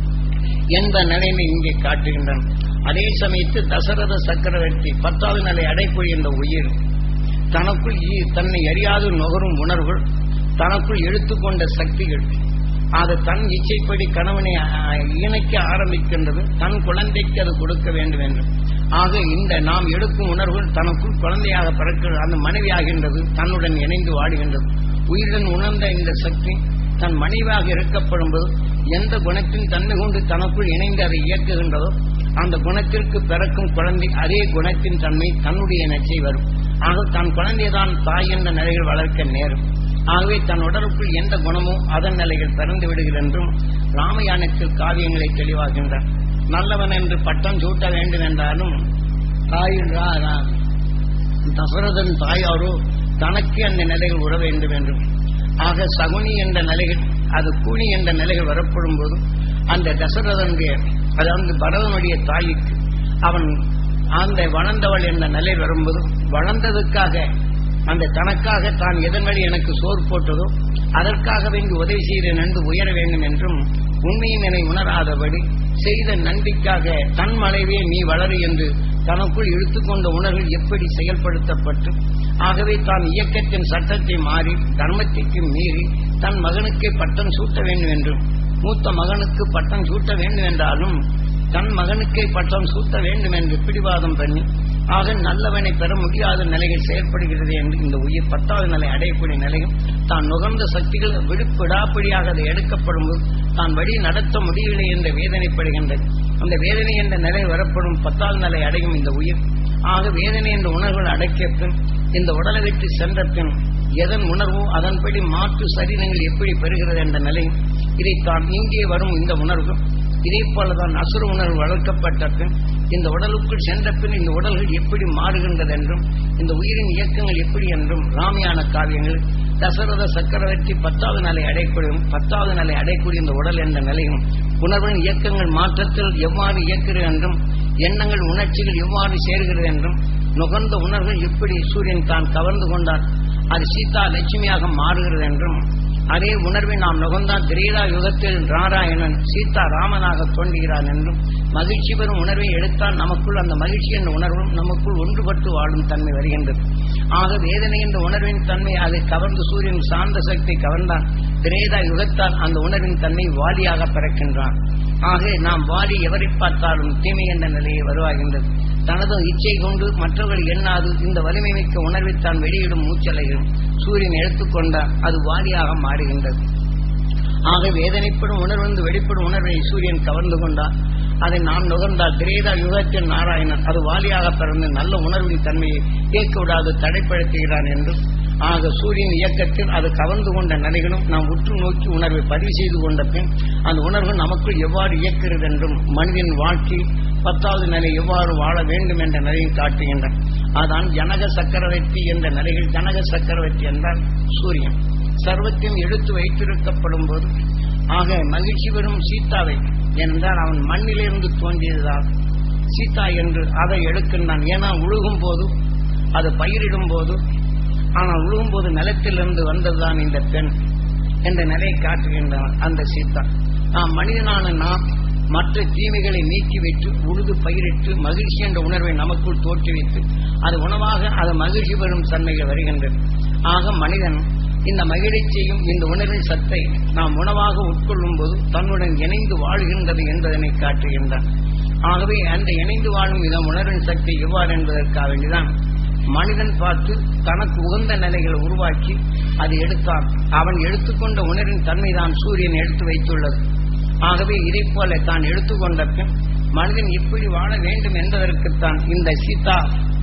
என்ற நிலைமை இங்கே காட்டுகின்றன அதே சமயத்து தசரத சக்கரவர்த்தி பத்தாவது நிலை அடைப்புள் என்ற உயிர் தனக்குள் ஈ- தன்னை அறியாது நுகரும் உணர்வுகள் தனக்குள் எடுத்துக்கொண்ட சக்திகள் அது தன் இச்சைப்படி கணவனை ஆ, இணைக்க ஆரம்பிக்கின்றது தன் குழந்தைக்கு அது கொடுக்க வேண்டும் என்று ஆக இந்த நாம் எடுக்கும் உணர்வுகள் தனக்குள் குழந்தையாக பிறக்கிறது அந்த மனைவியாகின்றது தன்னுடன் இணைந்து வாடுகின்றது உயிருடன் உணர்ந்த இந்த சக்தி தன் மனைவியாக இருக்கப்படும் போது எந்த குணத்தின் தன்மை கொண்டு தனக்குள் இணைந்து அதை இயக்குகின்றதோ அந்த குணத்திற்கு பிறக்கும் குழந்தை அதே குணத்தின் தன்மை தன்னுடைய நச்சை வரும் ஆக தன் குழந்தைதான் தாய் என்ற நிலையில் வளர்க்க நேரும் ஆகவே தன் உடலுக்குள் எந்த குணமோ அதன் நிலைகள் பிறந்து விடுகிறது என்றும் ராமயானத்தில் காவியங்களை தெளிவாகின்றார் நல்லவன் என்று பட்டம் சூட்ட வேண்டும் என்றாலும் தாயின் ரா- ரா- தசரதன் தாயாரோ தனக்கு அந்த நிலைகள் உற வேண்டும் என்றும் ஆக சகுனி என்ற நிலைகள் அது கூனி என்ற நிலைகள் வரப்படும் போது அந்த தசரதனுடைய அதாவது பரதனுடைய தாய்க்கு அவன் அந்த வளர்ந்தவள் என்ற நிலை வரும்போது வளர்ந்ததுக்காக அந்த தனக்காக தான் எதன் வழி எனக்கு சோறு போட்டதோ அதற்காக வேண்டி உதவி செய்கிறேன் என்று உயர வேண்டும் என்றும் உண்மையும் என்னை உணராதபடி செய்த நன்றிக்காக தன் மனைவே நீ வளரு என்று தனக்குள் இழுத்துக்கொண்ட உணர்வு எப்படி செயல்படுத்தப்பட்டு ஆகவே தான் இயக்கத்தின் சட்டத்தை மாறி தர்மத்திற்கு மீறி தன் மகனுக்கே பட்டம் சூட்ட வேண்டும் என்றும் மூத்த மகனுக்கு பட்டம் சூட்ட வேண்டும் என்றாலும் தன் மகனுக்கே பட்டம் சூட்ட வேண்டும் என்று பிடிவாதம் பண்ணி ஆக நல்லவனை பெற முடியாத நிலையில் செயல்படுகிறது என்று இந்த உயிர் பத்தாவது நிலை அடையக்கூடிய நிலையும் தான் நுகர்ந்த சக்திகள் விடுப்பிடாப்பிடியாக அதை எடுக்கப்படும் போது தான் வழி நடத்த முடியவில்லை என்று வேதனைப்படுகின்றது அந்த வேதனை என்ற நிலை வரப்படும் பத்தாவது நிலை அடையும் இந்த உயிர் ஆக வேதனை என்ற உணர்வுகள் அடக்கிய பின் இந்த உடலை விட்டு சென்ற பின் எதன் உணர்வோ அதன்படி மாற்று சரீரங்கள் எப்படி பெறுகிறது என்ற நிலை இதை தான் இங்கே வரும் இந்த உணர்வு இதே போலதான் அசுர உணர்வு வளர்க்கப்பட்ட பின் இந்த உடலுக்குள் சென்ற பின் இந்த உடல்கள் எப்படி மாறுகின்றது என்றும் இந்த உயிரின் இயக்கங்கள் எப்படி என்றும் ராமியான காவியங்கள் தசரத சக்கரவர்த்தி பத்தாவது நிலை அடையக்கூடிய பத்தாவது நிலை அடையக்கூடிய இந்த உடல் என்ற நிலையும் உணர்வின் இயக்கங்கள் மாற்றத்தில் எவ்வாறு இயக்கிறது என்றும் எண்ணங்கள் உணர்ச்சிகள் எவ்வாறு சேர்கிறது என்றும் நுகர்ந்த உணர்வுகள் எப்படி சூரியன் தான் கவர்ந்து கொண்டார் அது சீதா லட்சுமியாக மாறுகிறது என்றும் அதே உணர்வை நாம் நுகர்ந்தால் திரேதா யுகத்தில் நாராயணன் சீதா ராமனாக தோன்றுகிறான் என்றும் மகிழ்ச்சி பெறும் உணர்வை எடுத்தால் நமக்குள் அந்த மகிழ்ச்சி என்ற உணர்வும் நமக்குள் ஒன்றுபட்டு வாழும் தன்மை வருகின்றது ஆக வேதனை என்ற உணர்வின் தன்மை அதை கவர்ந்து சூரியன் சார்ந்த சக்தி கவர்ந்தான் திரேதா யுகத்தால் அந்த உணர்வின் தன்மை வாலியாக பிறக்கின்றான் ஆக நாம் வாலி எவரை பார்த்தாலும் தீமை என்ற நிலையை வருவாகின்றது தனது இச்சை கொண்டு மற்றவர்கள் எண்ணாது இந்த வலிமை மிக்க உணர்வை தான் வெளியிடும் மூச்சலைகள் சூரியன் எடுத்துக்கொண்டால் அது வாலியாக மாறுகின்றது ஆக வேதனைப்படும் உணர்வு வெளிப்படும் உணர்வை சூரியன் கவர்ந்து கொண்டால் அதை நாம் நுகர்ந்தால் திரேதா யுகத்தின் நாராயணன் அது வாலியாக பிறந்து நல்ல உணர்வின் தன்மையை கேட்க விடாது தடைப்படுத்துகிறான் என்றும் ஆக சூரியன் இயக்கத்தில் அது கவர்ந்து கொண்ட நிலைகளும் நாம் உற்று நோக்கி உணர்வை பதிவு செய்து கொண்ட பின் அந்த உணர்வு நமக்குள் எவ்வாறு இயக்கிறது என்றும் மனிதன் வாழ்க்கை பத்தாவது நிலை எவ்வாறு வாழ வேண்டும் என்ற நிலையை காட்டுகின்றன அதான் ஜனக சக்கரவர்த்தி என்ற நிலையில் ஜனக சக்கரவர்த்தி என்றால் சூரியன் சர்வத்தையும் எடுத்து வைத்திருக்கப்படும் போது ஆக மகிழ்ச்சி பெறும் சீதாவை என்றால் அவன் மண்ணிலிருந்து தோன்றியதால் சீதா என்று அதை எடுக்கின்றான் ஏன்னா உழுகும் போது அது பயிரிடும் போது ஆனால் உழுகும் போது நிலத்திலிருந்து வந்ததுதான் இந்த பெண் என்ற நிலையை காட்டுகின்றான் அந்த சீதா நாம் மனிதனான நாம் மற்ற தீமைகளை நீக்கிவிட்டு உழுது பயிரிட்டு மகிழ்ச்சி என்ற உணர்வை நமக்குள் தோற்றுவித்து அது உணவாக அது மகிழ்ச்சி பெறும் தன்மைகள் வருகின்றது ஆக மனிதன் இந்த மகிழ்ச்சியையும் இந்த உணர்வின் சத்தை நாம் உணவாக உட்கொள்ளும் போது தன்னுடன் இணைந்து வாழ்கின்றது என்பதனை காட்டுகின்றான் ஆகவே அந்த இணைந்து வாழும் இந்த உணர்வின் சக்தி எவ்வாறு என்பதற்காக வேண்டிதான் மனிதன் பார்த்து தனக்கு உகந்த நிலைகளை உருவாக்கி அது எடுத்தான் அவன் எடுத்துக்கொண்ட உணர்வின் தன்மை தான் சூரியன் எடுத்து வைத்துள்ளது ஆகவே இதை போல தான் எடுத்துக்கொண்ட பின் மனிதன் எப்படி வாழ வேண்டும் என்பதற்குத்தான் இந்த சீதா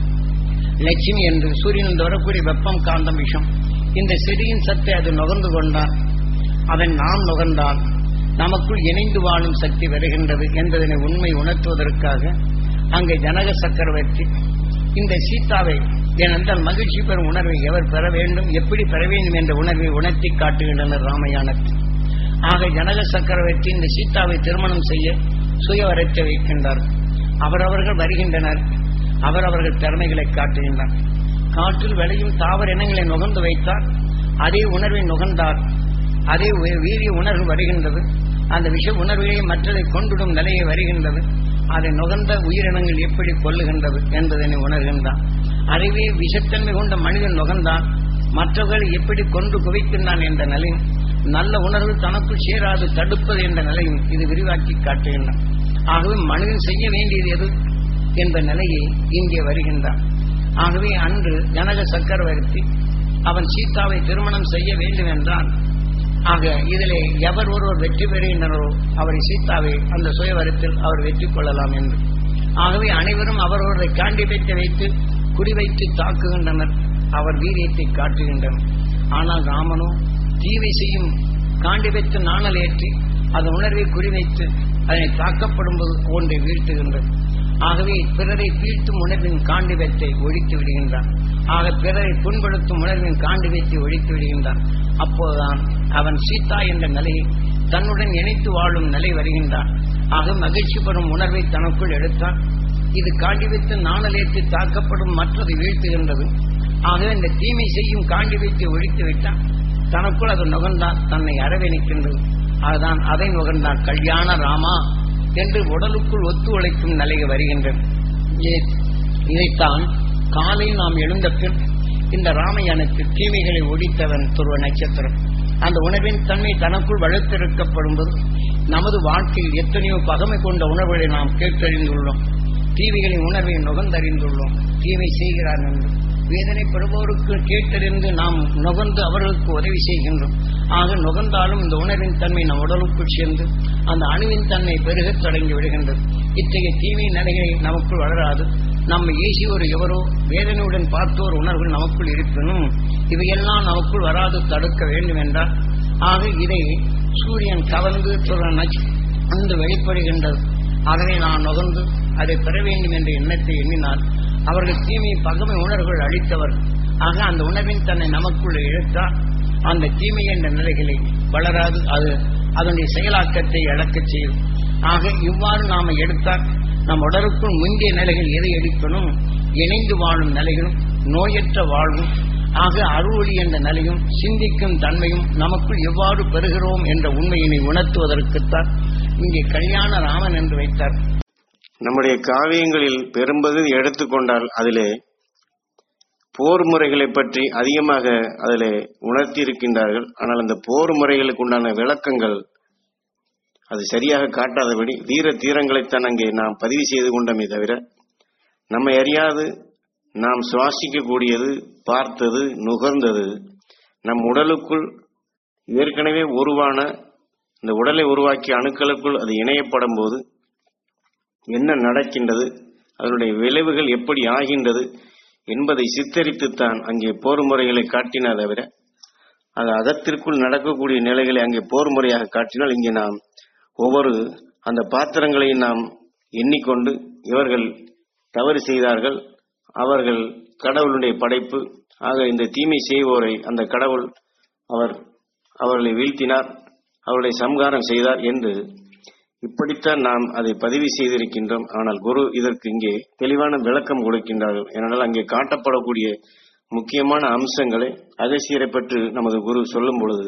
லட்சுமி என்று சூரியனில் வரக்கூடிய வெப்பம் காந்தம் விஷம் இந்த செடியின் சத்தை அது நுகர்ந்து கொண்டால் அதன் நாம் நுகர்ந்தால் நமக்குள் இணைந்து வாழும் சக்தி வருகின்றது என்பதனை உண்மை உணர்த்துவதற்காக அங்கே ஜனக சக்கரவர்த்தி இந்த சீதாவை ஏனென்றால் மகிழ்ச்சி பெறும் உணர்வை எவர் பெற வேண்டும் எப்படி பெற வேண்டும் என்ற உணர்வை உணர்த்தி காட்டுகின்றனர் ராமயானத்தில் ஆக ஜனக சக்கரவர்த்தி இந்த சீதாவை திருமணம் செய்ய சுயவரத்தை வைக்கின்றார் அவரவர்கள் வருகின்றனர் அவரவர்கள் திறமைகளை காட்டுகின்றனர் காற்றில் விளையும் தாவர இனங்களை நுகர்ந்து வைத்தார் அதே உணர்வை நுகர்ந்தார் அதே வீ- வீரிய உணர்வு வருகின்றது அந்த விஷ உணர்வுகளை மற்றதை கொண்டுடும் நிலையை வருகின்றது அதை நுகர்ந்த உயிரினங்கள் எப்படி கொல்லுகின்றது என்பதனை உணர்கின்றான் அறிவே விஷத்தன்மை கொண்ட மனிதன் நுகர்ந்தான் மற்றவர்களை எப்படி கொண்டு குவிக்கின்றான் என்ற நிலையும் நல்ல உணர்வு தனக்குள் சேராது தடுப்பது என்ற நிலையும் இது விரிவாக்கி காட்டுகின்றான் ஆகவே மனிதன் செய்ய வேண்டியது எது என்ற நிலையை இங்கே வருகின்றான் ஆகவே அன்று ஜனக சக்கரவர்த்தி அவன் சீதாவை திருமணம் செய்ய வேண்டும் என்றால் ஆக இதிலே எவர் ஒருவர் வெற்றி பெறுகின்றனரோ அவரை சீதாவை அந்த சுயவரத்தில் அவர் வெற்றி கொள்ளலாம் என்று ஆகவே அனைவரும் அவரவரை காண்டிபத்தை வைத்து குறிவைத்து தாக்குகின்றனர் அவர் வீரியத்தை காட்டுகின்றனர் ஆனால் ராமனோ தீவை செய்யும் காண்டிபத்து நாணல் ஏற்றி அதன் உணர்வை குறிவைத்து அதனை தாக்கப்படும்போது ஒன்றை வீழ்த்துகின்றது ஆகவே பிறரை வீழ்த்தும் உணர்வின் காண்டிபத்தை ஒழித்து விடுகின்றான் ஆக பிறரை புண்படுத்தும் உணர்வின் காண்டிபத்தை ஒழித்து விடுகின்றான் அப்போதுதான் அவன் சீதா என்ற நிலையை தன்னுடன் இணைத்து வாழும் நிலை வருகின்றான் ஆக மகிழ்ச்சி பெறும் உணர்வை தனக்குள் எடுத்தான் இது காண்டிவித்து நாணலேற்றி தாக்கப்படும் மற்றது வீழ்த்துகின்றது ஆகவே இந்த தீமை செய்யும் காண்டிவித்தை ஒழித்து விட்டான் தனக்குள் அது நுகர்ந்தான் தன்னை அரவணைக்கின்றது அதுதான் அதை நுகர்ந்தான் கல்யாண ராமா என்று உடலுக்குள் ஒத்து உழைக்கும் நிலைக்கு வருகின்றது இதை- இதைத்தான் காலையில் நாம் எழுந்த பின் இந்த ராமயானத்தில் தீமைகளை ஒழித்தவன் துருவ நட்சத்திரம் அந்த உணர்வின் தன்மை தனக்குள் வளர்த்திருக்கப்படும் போது நமது வாழ்க்கையில் எத்தனையோ பகமை கொண்ட உணர்வுகளை நாம் கேட்டறிந்துள்ளோம் தீமைகளின் உணர்வை நுகர்ந்தறிந்துள்ளோம் தீமை செய்கிறார் என்று வேதனைப்படுபவருக்கு கேட்டறிந்து நாம் நுகர்ந்து அவர்களுக்கு உதவி செய்கின்றோம் ஆக நுகர்ந்தாலும் இந்த உணர்வின் தன்மை நம் உடலுக்குள் சேர்ந்து அந்த அணுவின் தன்மை பெருகத் தொடங்கி விடுகின்றது இத்தகைய தீமை நிலைகளை நமக்குள் வளராது நம்ம ஏசியோர் எவரோ வேதனையுடன் பார்த்தோர் உணர்வுகள் நமக்குள் இருப்பினும் இவையெல்லாம் நமக்குள் வராது தடுக்க வேண்டும் என்றால் ஆக இதை சூரியன் கவர்ந்து துறன் அந்த வெளிப்படுகின்றது அதனை நான் நுகர்ந்து அதை பெற வேண்டும் என்ற எண்ணத்தை எண்ணினால் அவர்கள் தீமை பகமை உணர்வுகள் அளித்தவர் ஆக அந்த உணர்வின் தன்னை நமக்குள் இழுத்தால் அந்த தீமை என்ற நிலைகளை வளராது அது அதனுடைய செயலாக்கத்தை இழக்கச் செய்யும் ஆக இவ்வாறு நாம எடுத்தால் நம் உடலுக்குள் முந்தைய நிலைகள் எதை எடுக்கணும் இணைந்து வாழும் நிலைகளும் நோயற்ற வாழ்வும் ஆக அருளொளி என்ற நிலையும் சிந்திக்கும் தன்மையும் நமக்குள் எவ்வாறு பெறுகிறோம் என்ற உண்மையினை உணர்த்துவதற்குத்தான் இங்கே கல்யாண ராமன் என்று வைத்தார் நம்முடைய காவியங்களில் பெரும்பகுதி எடுத்துக்கொண்டால் அதிலே போர் முறைகளை பற்றி அதிகமாக அதிலே உணர்த்தி இருக்கின்றார்கள் ஆனால் அந்த போர் முறைகளுக்கு உண்டான விளக்கங்கள் அது சரியாக காட்டாதபடி வீர தீரங்களைத்தான் அங்கே நாம் பதிவு செய்து கொண்டோமே தவிர நம்மை அறியாது நாம் சுவாசிக்கக்கூடியது பார்த்தது நுகர்ந்தது நம் உடலுக்குள் ஏற்கனவே உருவான இந்த உடலை உருவாக்கிய அணுக்களுக்குள் அது இணையப்படும் போது என்ன நடக்கின்றது அதனுடைய விளைவுகள் எப்படி ஆகின்றது என்பதை சித்தரித்துத்தான் அங்கே போர் முறைகளை காட்டினா தவிர அது அகத்திற்குள் நடக்கக்கூடிய நிலைகளை அங்கே போர் முறையாக காட்டினால் இங்கே நாம் ஒவ்வொரு அந்த பாத்திரங்களையும் நாம் எண்ணிக்கொண்டு இவர்கள் தவறு செய்தார்கள் அவர்கள் கடவுளுடைய படைப்பு ஆக இந்த தீமை செய்வோரை அந்த கடவுள் அவர் அவர்களை வீழ்த்தினார் அவர்களை சம்காரம் செய்தார் என்று இப்படித்தான் நாம் அதை பதிவு செய்திருக்கின்றோம் ஆனால் குரு இதற்கு இங்கே தெளிவான விளக்கம் கொடுக்கின்றார்கள் ஏனென்றால் அங்கே காட்டப்படக்கூடிய முக்கியமான அம்சங்களை அகசியரை பற்றி நமது குரு சொல்லும் பொழுது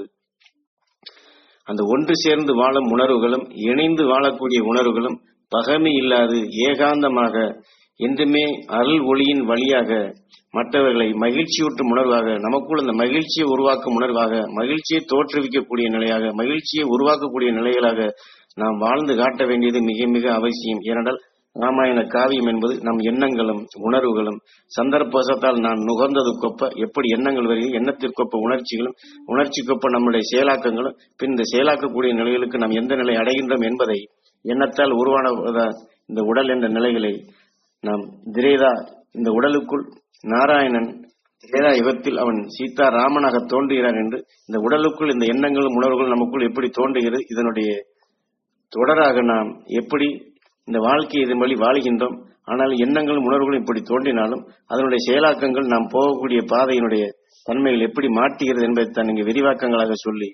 அந்த ஒன்று சேர்ந்து வாழும் உணர்வுகளும் இணைந்து வாழக்கூடிய உணர்வுகளும் பகமை இல்லாது ஏகாந்தமாக என்றுமே அருள் ஒளியின் வழியாக மற்றவர்களை மகிழ்ச்சியூட்டும் உணர்வாக நமக்குள் அந்த மகிழ்ச்சியை உருவாக்கும் உணர்வாக மகிழ்ச்சியை தோற்றுவிக்கக்கூடிய நிலையாக மகிழ்ச்சியை உருவாக்கக்கூடிய நிலைகளாக நாம் வாழ்ந்து காட்ட வேண்டியது மிக மிக அவசியம் ஏனென்றால் ராமாயண காவியம் என்பது நம் எண்ணங்களும் உணர்வுகளும் சந்தர்ப்பவசத்தால் நான் நுகர்ந்ததுக்கொப்ப எப்படி எண்ணங்கள் வருகிறது எண்ணத்திற்கொப்ப உணர்ச்சிகளும் உணர்ச்சிக்கொப்ப நம்முடைய செயலாக்கங்களும் பின் இந்த செயலாக்கக்கூடிய நிலைகளுக்கு நாம் எந்த நிலை அடைகின்றோம் என்பதை எண்ணத்தால் உருவான இந்த உடல் என்ற நிலைகளை நாம் திரேதா இந்த உடலுக்குள் நாராயணன் திரேதா யுகத்தில் அவன் சீதா ராமனாக தோன்றுகிறான் என்று இந்த உடலுக்குள் இந்த எண்ணங்களும் உணர்வுகளும் நமக்குள் எப்படி தோன்றுகிறது இதனுடைய தொடராக நாம் எப்படி இந்த வாழ்க்கை இதன் வழி வாழ்கின்றோம் ஆனால் எண்ணங்களும் உணர்வுகளும் இப்படி தோன்றினாலும் அதனுடைய செயலாக்கங்கள் நாம் போகக்கூடிய பாதையினுடைய தன்மைகள் எப்படி மாற்றுகிறது என்பதை தான் இங்கே விரிவாக்கங்களாக சொல்லி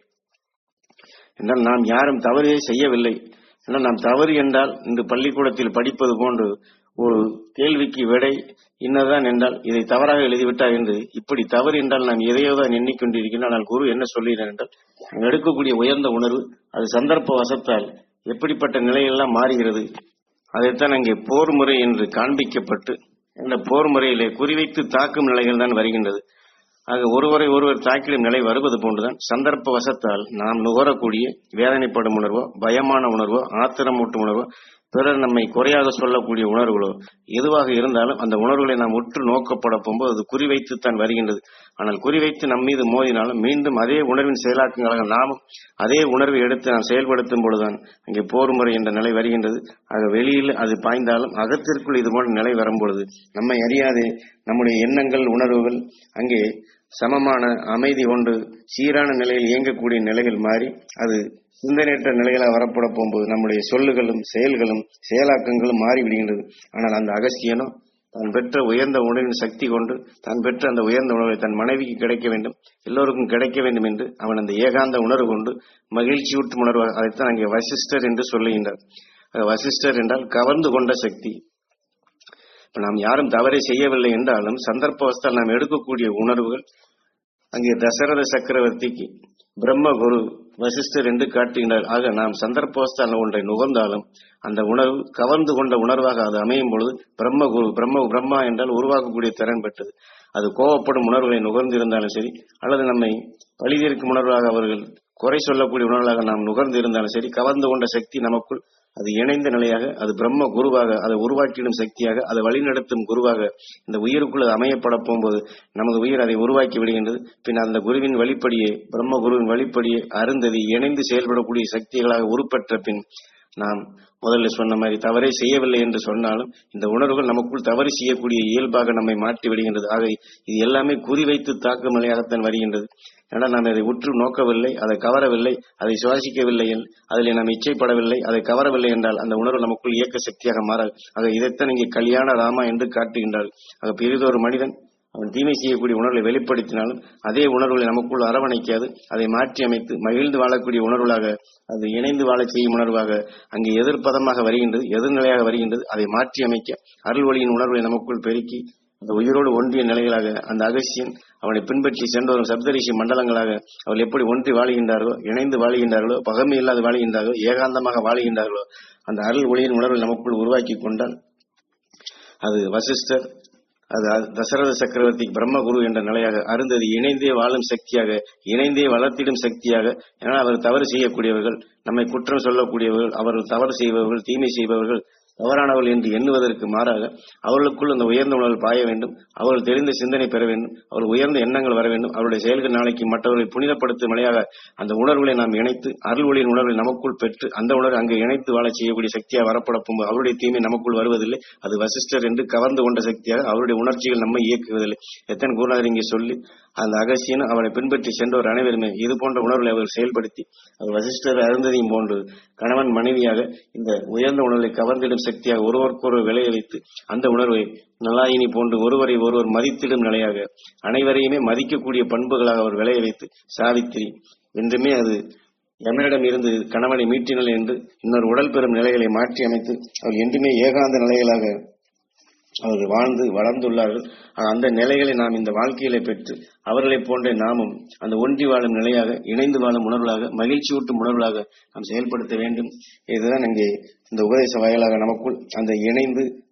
என்றால் நாம் யாரும் தவறே செய்யவில்லை என்றால் நாம் தவறு என்றால் இன்று பள்ளிக்கூடத்தில் படிப்பது போன்று ஒரு கேள்விக்கு விடை இன்னதான் என்றால் இதை தவறாக எழுதிவிட்டார் என்று இப்படி தவறு என்றால் நாம் எதையோ தான் எண்ணிக்கொண்டிருக்கிறோம் ஆனால் குரு என்ன சொல்லுகிறார் என்றால் நாம் எடுக்கக்கூடிய உயர்ந்த உணர்வு அது சந்தர்ப்ப வசத்தால் எப்படிப்பட்ட நிலையெல்லாம் மாறுகிறது அதைத்தான் அங்கே போர் முறை என்று காண்பிக்கப்பட்டு இந்த போர் முறையிலே குறிவைத்து தாக்கும் நிலைகள் தான் வருகின்றது ஆக ஒருவரை ஒருவர் தாக்கிடும் நிலை வருவது போன்றுதான் சந்தர்ப்ப வசத்தால் நாம் நுகரக்கூடிய வேதனைப்படும் உணர்வோ பயமான உணர்வோ ஆத்திரமூட்டும் உணர்வோ பிறர் நம்மை குறையாக சொல்லக்கூடிய உணர்வுகளோ எதுவாக இருந்தாலும் அந்த உணர்வுகளை நாம் உற்று நோக்கப்பட போகும்போது அது குறிவைத்து தான் வருகின்றது ஆனால் குறிவைத்து நம் மீது மோதினாலும் மீண்டும் அதே உணர்வின் செயலாக்கங்களாக நாமும் அதே உணர்வை எடுத்து நாம் செயல்படுத்தும் பொழுதுதான் அங்கே போர் முறை என்ற நிலை வருகின்றது ஆக வெளியில் அது பாய்ந்தாலும் அகத்திற்குள் இது போன்ற நிலை வரும்பொழுது நம்மை அறியாதே நம்முடைய எண்ணங்கள் உணர்வுகள் அங்கே சமமான அமைதி கொண்டு சீரான நிலையில் இயங்கக்கூடிய நிலைகள் மாறி அது சிந்தனையற்ற நிலைகளாக வரப்பட போகும்போது நம்முடைய சொல்லுகளும் செயல்களும் செயலாக்கங்களும் மாறிவிடுகின்றது ஆனால் அந்த அகஸ்தியனோ தான் பெற்ற உயர்ந்த உணர்வின் சக்தி கொண்டு தான் பெற்ற அந்த உயர்ந்த உணர்வை தன் மனைவிக்கு கிடைக்க வேண்டும் எல்லோருக்கும் கிடைக்க வேண்டும் என்று அவன் அந்த ஏகாந்த உணர்வு கொண்டு மகிழ்ச்சியூட்டும் உணர்வு அதைத்தான் அங்கே வசிஷ்டர் என்று சொல்லுகின்றார் வசிஷ்டர் என்றால் கவர்ந்து கொண்ட சக்தி இப்ப நாம் யாரும் தவறை செய்யவில்லை என்றாலும் சந்தர்ப்பவஸ்தால் நாம் எடுக்கக்கூடிய உணர்வுகள் அங்கே தசரத சக்கரவர்த்திக்கு பிரம்ம குரு வசிஷ்டர் என்று காட்டுகின்றார் ஆக நாம் சந்தர்ப்பவஸ்தான ஒன்றை நுகர்ந்தாலும் அந்த உணர்வு கவர்ந்து கொண்ட உணர்வாக அது அமையும் பொழுது பிரம்ம குரு பிரம்ம பிரம்மா என்றால் உருவாக்கக்கூடிய திறன் பெற்றது அது கோவப்படும் உணர்வுகளை நுகர்ந்திருந்தாலும் சரி அல்லது நம்மை பழிதீர்க்கும் உணர்வாக அவர்கள் குறை சொல்லக்கூடிய உணர்வாக நாம் நுகர்ந்து இருந்தாலும் சரி கவர்ந்து கொண்ட சக்தி நமக்குள் அது இணைந்த நிலையாக அது பிரம்ம குருவாக அதை உருவாக்கிடும் சக்தியாக அதை வழிநடத்தும் குருவாக இந்த உயிருக்குள் அது அமையப்பட போகும்போது நமது உயிர் அதை உருவாக்கி விடுகின்றது பின் அந்த குருவின் வழிப்படியே பிரம்ம குருவின் வழிப்படியே அருந்ததி இணைந்து செயல்படக்கூடிய சக்திகளாக உருப்பெற்ற பின் நாம் முதல்ல சொன்ன மாதிரி தவறே செய்யவில்லை என்று சொன்னாலும் இந்த உணர்வுகள் நமக்குள் தவறு செய்யக்கூடிய இயல்பாக நம்மை மாற்றி விடுகின்றது ஆக இது எல்லாமே குறிவைத்து தாக்கும் நிலையாகத்தான் வருகின்றது ஏன்னா நாம் அதை உற்று நோக்கவில்லை அதை கவரவில்லை அதை சுவாசிக்கவில்லை அதில் நாம் இச்சைப்படவில்லை அதை கவரவில்லை என்றால் அந்த உணர்வு நமக்குள் இயக்க சக்தியாக மாறாது ஆக இதைத்தான் இங்கே கல்யாண ராமா என்று காட்டுகின்றார் ஆக பெரிதொரு மனிதன் அவன் தீமை செய்யக்கூடிய உணர்வை வெளிப்படுத்தினாலும் அதே உணர்வுகளை நமக்குள் அரவணைக்காது அதை மாற்றி அமைத்து மகிழ்ந்து வாழக்கூடிய உணர்வுகளாக அது இணைந்து வாழச் செய்யும் உணர்வாக அங்கே எதிர்ப்பதமாக வருகின்றது எதிர்நிலையாக வருகின்றது அதை மாற்றி அமைக்க அருள் ஒளியின் உணர்வை நமக்குள் பெருக்கி அந்த உயிரோடு ஒன்றிய நிலைகளாக அந்த அகசியன் அவனை பின்பற்றி சென்று வரும் சப்தரிஷி மண்டலங்களாக அவர்கள் எப்படி ஒன்றி வாழுகின்றார்களோ இணைந்து வாழுகின்றார்களோ பகமை இல்லாது வாழுகின்றார்களோ ஏகாந்தமாக வாழுகின்றார்களோ அந்த அருள் ஒளியின் உணர்வை நமக்குள் உருவாக்கி கொண்டால் அது வசிஷ்டர் அது தசரத சக்கரவர்த்தி பிரம்மகுரு என்ற நிலையாக அருந்ததி இணைந்தே வாழும் சக்தியாக இணைந்தே வளர்த்திடும் சக்தியாக ஏன்னா அவர் தவறு செய்யக்கூடியவர்கள் நம்மை குற்றம் சொல்லக்கூடியவர்கள் அவர்கள் தவறு செய்பவர்கள் தீமை செய்பவர்கள் தவறானவர்கள் என்று எண்ணுவதற்கு மாறாக அவர்களுக்குள் அந்த உயர்ந்த உணர்வு பாய வேண்டும் அவர்கள் தெரிந்த சிந்தனை பெற வேண்டும் அவர்கள் உயர்ந்த எண்ணங்கள் வர வேண்டும் அவருடைய செயல்கள் நாளைக்கு மற்றவர்களை புனிதப்படுத்தும் நிலையாக அந்த உணர்வுகளை நாம் இணைத்து அருள் ஒளியின் உணர்வை நமக்குள் பெற்று அந்த உணர்வை அங்கு இணைத்து வாழ செய்யக்கூடிய சக்தியாக வரப்பட போகும்போது அவருடைய தீமை நமக்குள் வருவதில்லை அது வசிஷ்டர் என்று கவர்ந்து கொண்ட சக்தியாக அவருடைய உணர்ச்சிகள் நம்மை இயக்குவதில்லை எத்தனை குருநாதர் இங்கே சொல்லி அந்த அகசியனும் அவனை பின்பற்றி சென்றவர் அனைவருமே இது போன்ற உணர்வுகளை அவர் செயல்படுத்தி அவர் வசிஷ்டர் அருந்ததியும் போன்று கணவன் மனைவியாக இந்த உயர்ந்த உணர்வை கவர்ந்திடும் சக்தியாக ஒருவருக்கொருவர் விளைய வைத்து அந்த உணர்வை நலாயினி போன்று ஒருவரை ஒருவர் மதித்திடும் நிலையாக அனைவரையுமே மதிக்கக்கூடிய பண்புகளாக அவர் விளைய வைத்து சாவித்திரி என்றுமே அது எமனிடம் இருந்து கணவனை மீட்டினல் என்று இன்னொரு உடல் பெறும் நிலைகளை மாற்றி அமைத்து அவர் என்றுமே ஏகாந்த நிலைகளாக அவர்கள் வாழ்ந்து வளர்ந்துள்ளார்கள் அந்த நிலைகளை நாம் இந்த வாழ்க்கையில பெற்று அவர்களைப் போன்றே நாமும் அந்த ஒன்றி வாழும் நிலையாக இணைந்து வாழும் உணர்வுகளாக மகிழ்ச்சியூட்டும் உணர்வுகளாக நாம் செயல்படுத்த வேண்டும் இதுதான் இங்கே இந்த உபதேச வாயிலாக நமக்குள் அந்த இணைந்து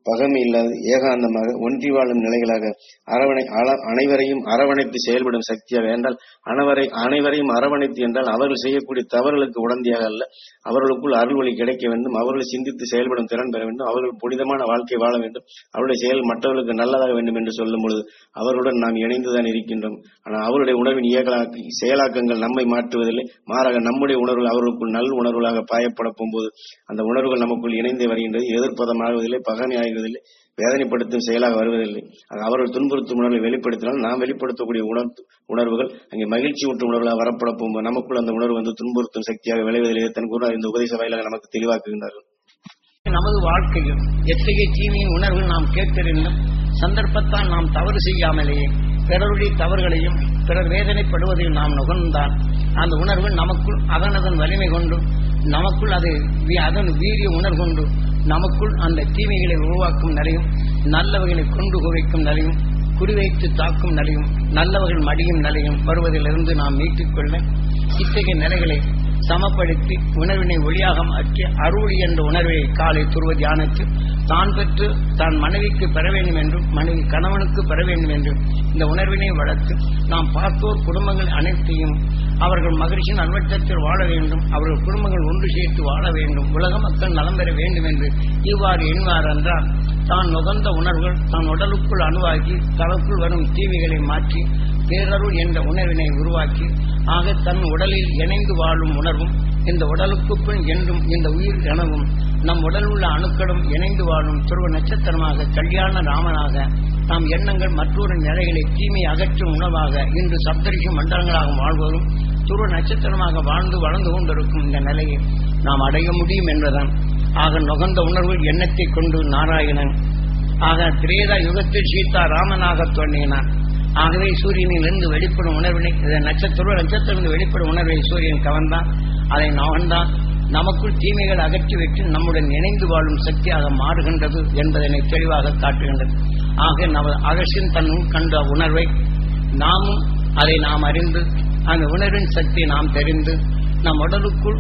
பகமை இல்லாத ஏகாந்தமாக ஒன்றி வாழும் நிலைகளாக அரவணை அள- அனைவரையும் அரவணைத்து செயல்படும் சக்தியாக என்றால் அனைவரை அனைவரையும் அரவணைத்து என்றால் அவர்கள் செய்யக்கூடிய தவறுகளுக்கு உடந்தையாக அல்ல அவர்களுக்குள் அருள்வழி கிடைக்க வேண்டும் அவர்கள் சிந்தித்து செயல்படும் திறன் பெற வேண்டும் அவர்கள் புனிதமான வாழ்க்கை வாழ வேண்டும் அவருடைய செயல் மற்றவர்களுக்கு நல்லதாக வேண்டும் என்று சொல்லும் பொழுது அவர்களுடன் நாம் இணைந்துதான் இருக்கின்றோம் ஆனால் அவருடைய உணர்வின் இயக்கலாக்க செயலாக்கங்கள் நம்மை மாற்றுவதில்லை மாறாக நம்முடைய உணர்வுகள் அவர்களுக்குள் நல் உணர்வுகளாக பாயப்பட போகும்போது அந்த உணர்வுகள் நமக்குள் இணைந்து வருகின்றது எதிர்ப்பதமாகுவதில்லை பகமை ஆகுவதில்லை வேதனைப்படுத்தும் செயலாக வருவதில்லை அது அவர்கள் துன்புறுத்தும் உணர்வை வெளிப்படுத்தினால் நாம் வெளிப்படுத்தக்கூடிய உணர்வு உணர்வுகள் அங்கே மகிழ்ச்சி ஊட்டும் உணர்வுகளாக வரப்பட போகும்போது நமக்குள் அந்த உணர்வு வந்து துன்புறுத்தும் சக்தியாக விளைவதில்லை தன் குரு இந்த உபதேச வாயிலாக நமக்கு தெளிவாக்குகின்றார்கள் நமது வாழ்க்கையில் எத்தகைய தீமையின் உணர்வு நாம் கேட்டறிந்தும் சந்தர்ப்பத்தால் நாம் தவறு செய்யாமலேயே பிறருடைய தவறுகளையும் பிறர் வேதனைப்படுவதையும் நாம் நுகர்ந்தால் அந்த உணர்வு நமக்குள் அதனதன் வலிமை கொண்டு நமக்குள் அது வி- அதன் வீரிய உணர்வு கொண்டு நமக்குள் அந்த தீமைகளை உருவாக்கும் நிலையும் நல்லவைகளை கொண்டு குவிக்கும் நிலையும் குறிவைத்து தாக்கும் நிலையும் நல்லவர்கள் மடியும் நிலையும் வருவதிலிருந்து நாம் மீட்டுக் கொள்ள இத்தகைய நிலைகளை சமப்படுத்தி உணர்வினை ஒளியாக மாற்றி அருள் என்ற உணர்வை காலை துருவ தியானத்தில் தான் பெற்று தான் மனைவிக்கு பெற வேண்டும் என்றும் மனைவி கணவனுக்கு பெற வேண்டும் என்றும் இந்த உணர்வினை வளர்த்து நாம் பார்த்தோர் குடும்பங்கள் அனைத்தையும் அவர்கள் மகிழ்ச்சியின் அன்வட்டத்தில் வாழ வேண்டும் அவர்கள் குடும்பங்கள் ஒன்று சேர்த்து வாழ வேண்டும் உலக மக்கள் நலம் பெற வேண்டும் என்று இவ்வாறு எண்ணுவார் என்றால் தான் நுகர்ந்த உணர்வுகள் தன் உடலுக்குள் அணுவாக்கி தனக்குள் வரும் தீமைகளை மாற்றி பேரருள் என்ற உணர்வினை உருவாக்கி ஆக தன் உடலில் இணைந்து வாழும் உணர்வும் இந்த உடலுக்குள் என்றும் இந்த உயிர் எனவும் நம் உடலில் உள்ள அணுக்களும் இணைந்து வாழும் துருவ நட்சத்திரமாக கல்யாண ராமனாக நாம் எண்ணங்கள் மற்றொரு நிலைகளை தீமை அகற்றும் உணவாக இன்று சப்தரிஷி மண்டலங்களாக வாழ்வதும் துருவ நட்சத்திரமாக வாழ்ந்து வளர்ந்து கொண்டிருக்கும் இந்த நிலையை நாம் அடைய முடியும் என்பதுதான் ஆக நுகர்ந்த உணர்வு எண்ணத்தை கொண்டு நாராயணன் ஆக திரேதா யுகத்தில் சீதா ராமனாக தோன்றினான் ஆகவே சூரியனிலிருந்து வெளிப்படும் உணர்வினை இதை நட்சத்திர நட்சத்திரம் வெளிப்படும் உணர்வை சூரியன் கவர்ந்தான் அதை நகர்ந்தான் நமக்குள் தீமைகள் அகற்றிவிட்டு நம்முடன் இணைந்து வாழும் சக்தியாக மாறுகின்றது என்பதனை தெளிவாக காட்டுகின்றது ஆக நமது அகசின் தன் கண்ட உணர்வை நாமும் அதை நாம் அறிந்து அந்த உணர்வின் சக்தியை நாம் தெரிந்து நம் உடலுக்குள்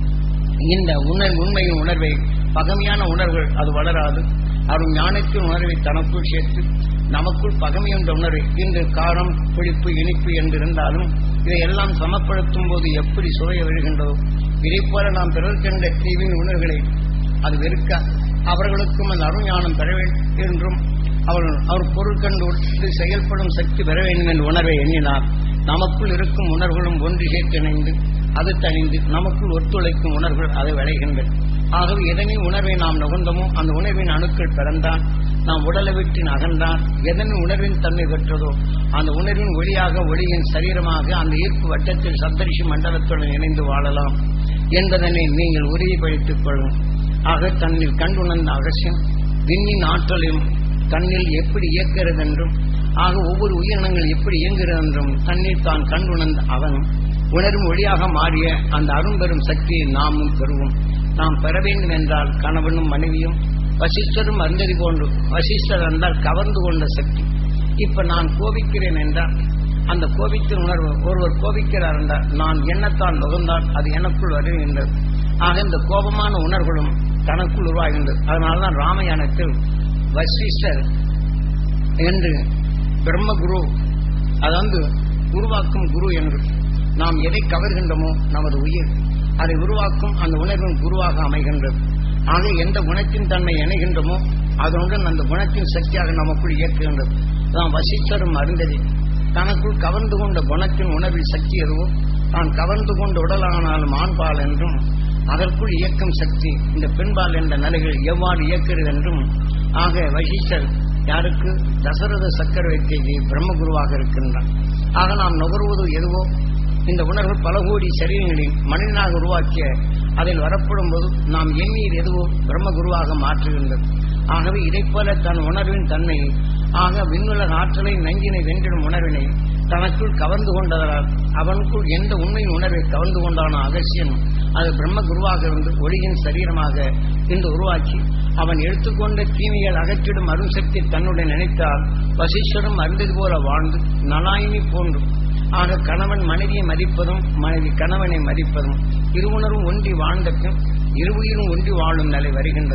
இந்த உணர் உண்மையின் உணர்வை பகமையான உணர்வுகள் அது வளராது அருள் ஞானத்தின் உணர்வை தனக்குள் சேர்த்து நமக்குள் பகமை என்ற உணர்வை இன்று காரம் புளிப்பு இனிப்பு என்று இருந்தாலும் இதையெல்லாம் சமப்படுத்தும் போது எப்படி சுவைய வருகின்றதோ இதை போல நாம் பிறர்கின்ற தீவின் உணர்வுகளை அது வெறுக்க அவர்களுக்கும் அந்த அருஞானம் பெற வேண்டும் என்றும் அவர்கள் அவர் பொருள் கண்டு உற்று செயல்படும் சக்தி பெற வேண்டும் என்ற உணர்வை எண்ணினார் நமக்குள் இருக்கும் உணர்வுகளும் ஒன்று சேர்த்து இணைந்து அது தணிந்து நமக்குள் ஒத்துழைக்கும் உணர்வுகள் அதை விளைகின்றன ஆகவே எதனை உணர்வை நாம் நுகர்ந்தோமோ அந்த உணர்வின் அணுக்கள் பிறந்தான் நாம் உடலை விட்டு அகன்றான் எதன் உணர்வின் தன்மை பெற்றதோ அந்த உணர்வின் ஒளியாக ஒளியின் சரீரமாக அந்த ஈர்ப்பு வட்டத்தில் சப்தரிஷி மண்டலத்துடன் இணைந்து வாழலாம் என்பதனை நீங்கள் உறுதிப்படுத்திக் கொள்ளும் ஆக தன்னில் கண்டுணர்ந்த அவசியம் விண்ணின் ஆற்றலையும் தன்னில் எப்படி இயக்கிறது என்றும் ஆக ஒவ்வொரு உயிரினங்கள் எப்படி இயங்குகிறது என்றும் தன்னில் தான் கண்டுணர்ந்த அவனும் உணரும் ஒளியாக மாறிய அந்த அரும்பெரும் சக்தியை நாமும் பெறுவோம் நாம் பெற வேண்டும் என்றால் கணவனும் மனைவியும் வசிஷ்டரும் அருந்ததி போன்று வசிஷ்டர் என்றால் கவர்ந்து கொண்ட சக்தி இப்ப நான் கோபிக்கிறேன் என்றால் அந்த கோபித்தின் உணர்வு ஒருவர் கோபிக்கிறார் என்றால் நான் எண்ணத்தால் நுகர்ந்தால் அது எனக்குள் வருகின்றது ஆக இந்த கோபமான உணர்வுகளும் தனக்குள் உருவாகின்றது அதனால்தான் ராமாயணத்தில் வசிஷ்டர் என்று பிரம்மகுரு அதாவது உருவாக்கும் குரு என்று நாம் எதை கவர்கின்றோமோ நமது உயிர் அதை உருவாக்கும் அந்த உணர்வின் குருவாக அமைகின்றது ஆக எந்த குணத்தின் தன்மை இணைகின்றோமோ அதனுடன் அந்த குணத்தின் சக்தியாக நமக்குள் இயக்குகின்றது நாம் வசித்தரும் அருந்ததி தனக்குள் கவர்ந்து கொண்ட குணத்தின் உணர்வில் சக்தி எதுவோ தான் கவர்ந்து கொண்ட உடலானாலும் ஆண்பால் என்றும் அதற்குள் இயக்கும் சக்தி இந்த பெண்பால் என்ற நிலைகள் எவ்வாறு இயக்கிறது என்றும் ஆக வசிஷ்டர் யாருக்கு தசரத சக்கரவர்த்திக்கு பிரம்மகுருவாக இருக்கின்றார் ஆக நாம் நுகர்வது எதுவோ இந்த உணர்வு பல கோடி சரீரங்களில் மனிதனாக உருவாக்கிய அதில் வரப்படும் போது நாம் எண்ணீர் எதுவோ பிரம்மகுருவாக மாற்றுகின்றது ஆகவே இதைப் போல தன் உணர்வின் தன்மையை ஆக விண்ணுலக ஆற்றலை நஞ்சினை வென்றிடும் உணர்வினை தனக்குள் கவர்ந்து கொண்டதால் அவனுக்குள் எந்த உண்மையின் உணர்வை கவர்ந்து கொண்டானோ அகசியம் அது பிரம்ம குருவாக இருந்து ஒளியின் சரீரமாக இன்று உருவாக்கி அவன் எடுத்துக்கொண்ட தீமைகள் அகற்றிடும் அருண்சக்தி தன்னுடன் நினைத்தால் வசிஷ்டரும் அருந்தது போல வாழ்ந்து நலாயினி போன்றும் ஆக கணவன் மனைவியை மதிப்பதும் மனைவி கணவனை மதிப்பதும் இருவுணரும் ஒன்றி வாழ்ந்தக்கும் இருவுயிரும் ஒன்றி வாழும் நிலை வருகின்றது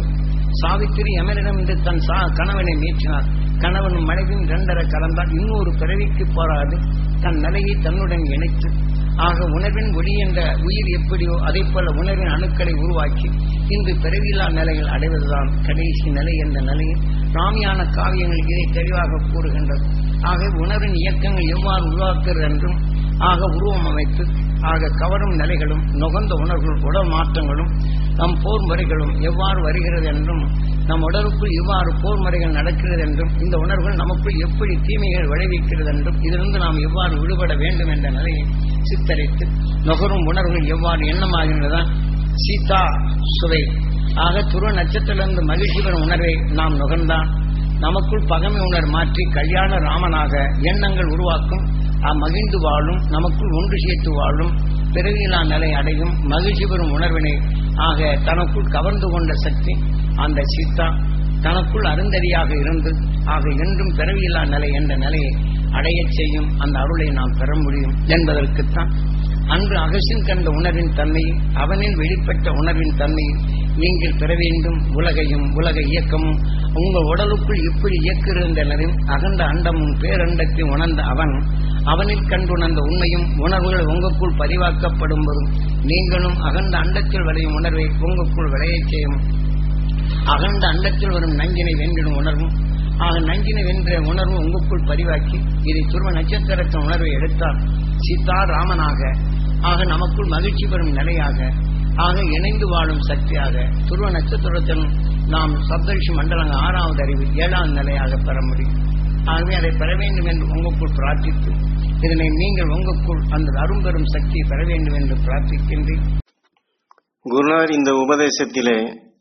சாவித்திரி யமனிடம் இருந்து தன் சா கணவனை மீற்றினார் கணவனும் மனைவியும் இரண்டரை கலந்தால் இன்னொரு பிறவிக்கு போராது தன் நிலையை தன்னுடன் இணைத்து ஆக உணர்வின் ஒளி என்ற உயிர் எப்படியோ அதே போல உணர்வின் அணுக்களை உருவாக்கி இன்று பிறவியில்லா நிலையில் அடைவதுதான் கடைசி நிலை என்ற நிலையில் ராமியான காவியங்கள் இதை தெளிவாக கூறுகின்றது ஆக உணர்வின் இயக்கங்கள் எவ்வாறு உருவாக்குகிறது என்றும் ஆக உருவம் அமைத்து ஆக கவரும் நிலைகளும் நுகர்ந்த உணர்வுகள் உடல் மாற்றங்களும் நம் போர் முறைகளும் எவ்வாறு வருகிறது என்றும் நம் உடலுக்குள் எவ்வாறு போர் முறைகள் நடக்கிறது என்றும் இந்த உணர்வுகள் நமக்குள் எப்படி தீமைகள் விளைவிக்கிறது என்றும் இதிலிருந்து நாம் எவ்வாறு விடுபட வேண்டும் என்ற நிலையை சித்தரித்து நுகரும் உணர்வுகள் எவ்வாறு எண்ணமாகின்றதான் சீதா சுவை ஆக துருவ நட்சத்திரத்திலிருந்து மகிழ்ச்சி பெறும் உணர்வை நாம் நுகர்ந்தான் நமக்குள் பகமை உணர் மாற்றி கல்யாண ராமனாக எண்ணங்கள் உருவாக்கும் மகிழ்ந்து வாழும் நமக்குள் ஒன்று சேர்த்து வாழும் பிறவியிலா நிலை அடையும் மகிழ்ச்சி பெறும் உணர்வினை ஆக தனக்குள் கவர்ந்து கொண்ட சக்தி அந்த சீதா தனக்குள் அருந்ததியாக இருந்து ஆக என்றும் பிறவியில்லா நிலை என்ற நிலையை அடையச் செய்யும் அந்த அருளை நாம் பெற முடியும் என்பதற்குத்தான் அன்று அகசின் கண்ட உணர்வின் தன்மையும் அவனில் வெளிப்பட்ட உணர்வின் தன்மையும் நீங்கள் பெற வேண்டும் உலகையும் உலக இயக்கமும் உங்கள் உடலுக்குள் எப்படி இயக்குகின்றனரும் அகண்ட அண்டமும் பேரண்டத்தை உணர்ந்த அவன் அவனில் கண்டுணர்ந்த உண்மையும் உணர்வுகள் உங்களுக்குள் பதிவாக்கப்படும் போதும் நீங்களும் அகண்ட அண்டத்தில் விளையும் உணர்வை உங்களுக்குள் விளையச் செய்யும் அகண்ட அண்டத்தில் வரும் நஞ்சினை வென்றிடும் உணர்வும் ஆக நஞ்சினை வென்ற உணர்வு உங்களுக்குள் பதிவாக்கி இதை துருவ நட்சத்திரத்தின் உணர்வை எடுத்தால் சீதா ராமனாக ஆக நமக்குள் மகிழ்ச்சி பெறும் நிலையாக ஆக இணைந்து வாழும் சக்தியாக துருவ நட்சத்திரத்தில் நாம் சப்தரிஷி மண்டலங்க ஆறாவது அறிவு ஏழாவது நிலையாக பெற முடியும் ஆகவே அதை பெற வேண்டும் என்று உங்களுக்குள் பிரார்த்தித்து இதனை நீங்கள் உங்களுக்குள் அந்த அரும்பெரும் சக்தியை பெற வேண்டும் என்று பிரார்த்திக்கின்றேன் குருநாதர் இந்த உபதேசத்திலே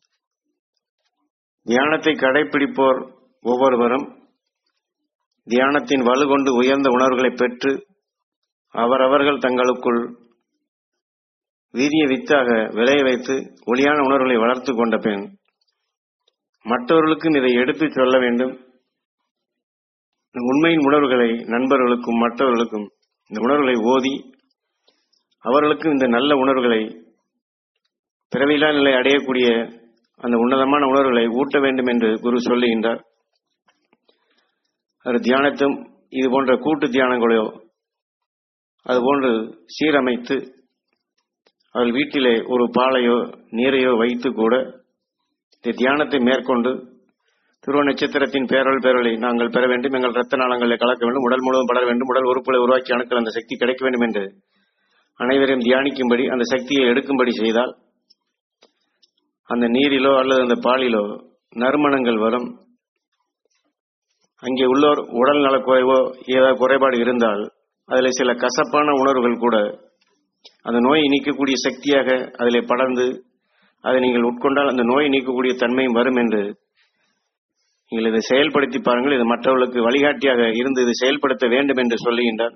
தியானத்தை கடைபிடிப்போர் ஒவ்வொருவரும் தியானத்தின் வலு கொண்டு உயர்ந்த உணர்வுகளை பெற்று அவரவர்கள் தங்களுக்குள் வீரிய வித்தாக விளைய வைத்து ஒளியான உணர்வுகளை வளர்த்து கொண்ட பின் மற்றவர்களுக்கும் இதை எடுத்துச் சொல்ல வேண்டும் உண்மையின் உணர்வுகளை நண்பர்களுக்கும் மற்றவர்களுக்கும் இந்த உணர்வுகளை ஓதி அவர்களுக்கும் இந்த நல்ல உணர்வுகளை பிறவிலா நிலை அடையக்கூடிய அந்த உன்னதமான உணர்வுகளை ஊட்ட வேண்டும் என்று குரு சொல்லுகின்றார் அது தியானத்தும் இது போன்ற கூட்டு தியானங்களையோ அதுபோன்று சீரமைத்து அவர்கள் வீட்டிலே ஒரு பாலையோ நீரையோ வைத்து கூட இந்த தியானத்தை மேற்கொண்டு துருவ நட்சத்திரத்தின் பேரல் பேரலை நாங்கள் பெற வேண்டும் எங்கள் ரத்த நாளங்களை கலக்க வேண்டும் உடல் முழுவதும் படர வேண்டும் உடல் உறுப்புகளை உருவாக்கி அணுக்கள் அந்த சக்தி கிடைக்க வேண்டும் என்று அனைவரையும் தியானிக்கும்படி அந்த சக்தியை எடுக்கும்படி செய்தால் அந்த நீரிலோ அல்லது அந்த பாலிலோ நறுமணங்கள் வரும் அங்கே உள்ளோர் உடல் நலக்குறைவோ ஏதாவது குறைபாடு இருந்தால் அதில் சில கசப்பான உணர்வுகள் கூட அந்த நோயை நீக்கக்கூடிய சக்தியாக அதில் படர்ந்து அதை நீங்கள் உட்கொண்டால் அந்த நோயை நீக்கக்கூடிய தன்மையும் வரும் என்று நீங்கள் இதை செயல்படுத்தி பாருங்கள் இது மற்றவர்களுக்கு வழிகாட்டியாக இருந்து இதை செயல்படுத்த வேண்டும் என்று சொல்லுகின்றார்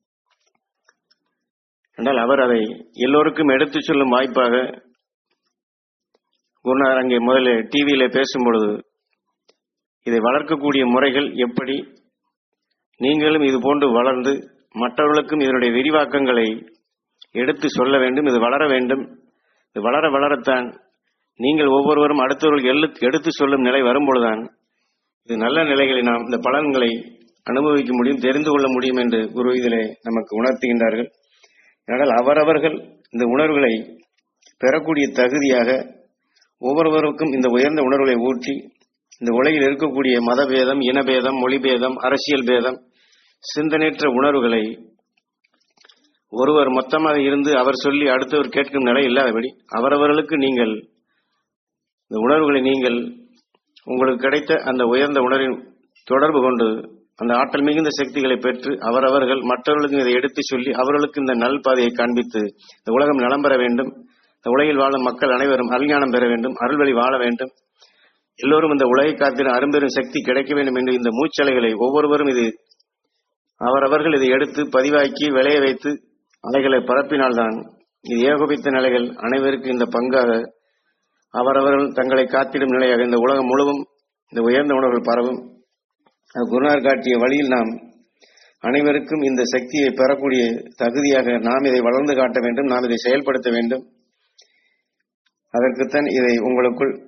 என்றால் அவர் அதை எல்லோருக்கும் எடுத்துச் சொல்லும் வாய்ப்பாக குருநாதர் அங்கே முதல்ல டிவியில பேசும்பொழுது இதை வளர்க்கக்கூடிய முறைகள் எப்படி நீங்களும் இது போன்று வளர்ந்து மற்றவர்களுக்கும் இதனுடைய விரிவாக்கங்களை எடுத்து சொல்ல வேண்டும் இது வளர வேண்டும் இது வளர வளரத்தான் நீங்கள் ஒவ்வொருவரும் அடுத்தவர்கள் எழு எடுத்து சொல்லும் நிலை வரும்பொழுதுதான் இது நல்ல நிலைகளை நாம் இந்த பலன்களை அனுபவிக்க முடியும் தெரிந்து கொள்ள முடியும் என்று குரு இதிலே நமக்கு உணர்த்துகின்றார்கள் ஆனால் அவரவர்கள் இந்த உணர்வுகளை பெறக்கூடிய தகுதியாக ஒவ்வொருவருக்கும் இந்த உயர்ந்த உணர்வுகளை ஊற்றி இந்த உலகில் இருக்கக்கூடிய மதபேதம் இனபேதம் மொழிபேதம் அரசியல் பேதம் சிந்தனையற்ற உணர்வுகளை ஒருவர் மொத்தமாக இருந்து அவர் சொல்லி அடுத்தவர் கேட்கும் நிலை இல்லாதபடி அவரவர்களுக்கு நீங்கள் இந்த உணர்வுகளை நீங்கள் உங்களுக்கு கிடைத்த அந்த உயர்ந்த உணர்வின் தொடர்பு கொண்டு அந்த ஆற்றல் மிகுந்த சக்திகளை பெற்று அவரவர்கள் மற்றவர்களுக்கு இதை எடுத்து சொல்லி அவர்களுக்கு இந்த நல் பாதையை காண்பித்து இந்த உலகம் நலம் பெற வேண்டும் இந்த உலகில் வாழும் மக்கள் அனைவரும் அல்ஞானம் பெற வேண்டும் அருள்வழி வாழ வேண்டும் எல்லோரும் இந்த உலகை காத்திர அரும்பெரும் சக்தி கிடைக்க வேண்டும் என்று இந்த மூச்சலைகளை ஒவ்வொருவரும் இது அவரவர்கள் இதை எடுத்து பதிவாக்கி விளைய வைத்து அலைகளை பரப்பினால்தான் இது ஏகோபித்த நிலைகள் அனைவருக்கும் இந்த பங்காக அவரவர்கள் தங்களை காத்திடும் நிலையாக இந்த உலகம் முழுவதும் இந்த உயர்ந்த உணர்வுகள் பரவும் அது குருநார் காட்டிய வழியில் நாம் அனைவருக்கும் இந்த சக்தியை பெறக்கூடிய தகுதியாக நாம் இதை வளர்ந்து காட்ட வேண்டும் நாம் இதை செயல்படுத்த வேண்டும் அதற்குத்தான் இதை உங்களுக்குள்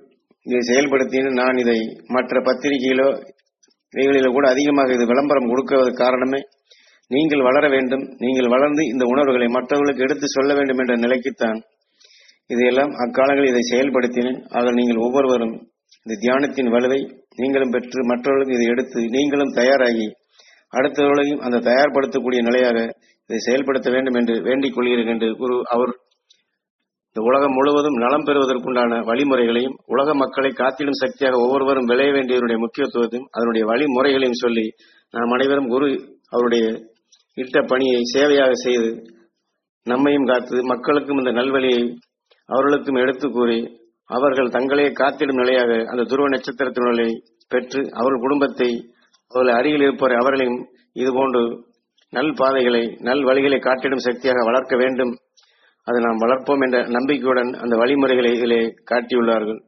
இதை செயல்படுத்தினு நான் இதை மற்ற பத்திரிகையிலோ இவைகளிலோ கூட அதிகமாக இது விளம்பரம் கொடுக்குவதற்கு காரணமே நீங்கள் வளர வேண்டும் நீங்கள் வளர்ந்து இந்த உணர்வுகளை மற்றவர்களுக்கு எடுத்து சொல்ல வேண்டும் என்ற நிலைக்குத்தான் இதையெல்லாம் அக்காலங்களில் இதை செயல்படுத்தினேன் ஆக நீங்கள் ஒவ்வொருவரும் இந்த தியானத்தின் வலுவை நீங்களும் பெற்று மற்றவர்களுக்கு இதை எடுத்து நீங்களும் தயாராகி அடுத்தவர்களையும் அந்த தயார்படுத்தக்கூடிய நிலையாக இதை செயல்படுத்த வேண்டும் என்று வேண்டிக் கொள்கிறேன் என்று குரு அவர் இந்த உலகம் முழுவதும் நலம் பெறுவதற்குண்டான வழிமுறைகளையும் உலக மக்களை காத்திடும் சக்தியாக ஒவ்வொருவரும் விளைய வேண்டியவருடைய முக்கியத்துவத்தையும் அதனுடைய வழிமுறைகளையும் சொல்லி நாம் அனைவரும் குரு அவருடைய இட்ட பணியை சேவையாக செய்து நம்மையும் காத்து மக்களுக்கும் இந்த நல்வழியை அவர்களுக்கும் எடுத்து கூறி அவர்கள் தங்களே காத்திடும் நிலையாக அந்த துருவ நட்சத்திரத்தினுடைய பெற்று அவர்கள் குடும்பத்தை அவர்கள் அருகில் இருப்பவரை அவர்களையும் இதுபோன்று நல் பாதைகளை நல் வழிகளை காட்டிடும் சக்தியாக வளர்க்க வேண்டும் அதை நாம் வளர்ப்போம் என்ற நம்பிக்கையுடன் அந்த வழிமுறைகளை இதிலே காட்டியுள்ளார்கள்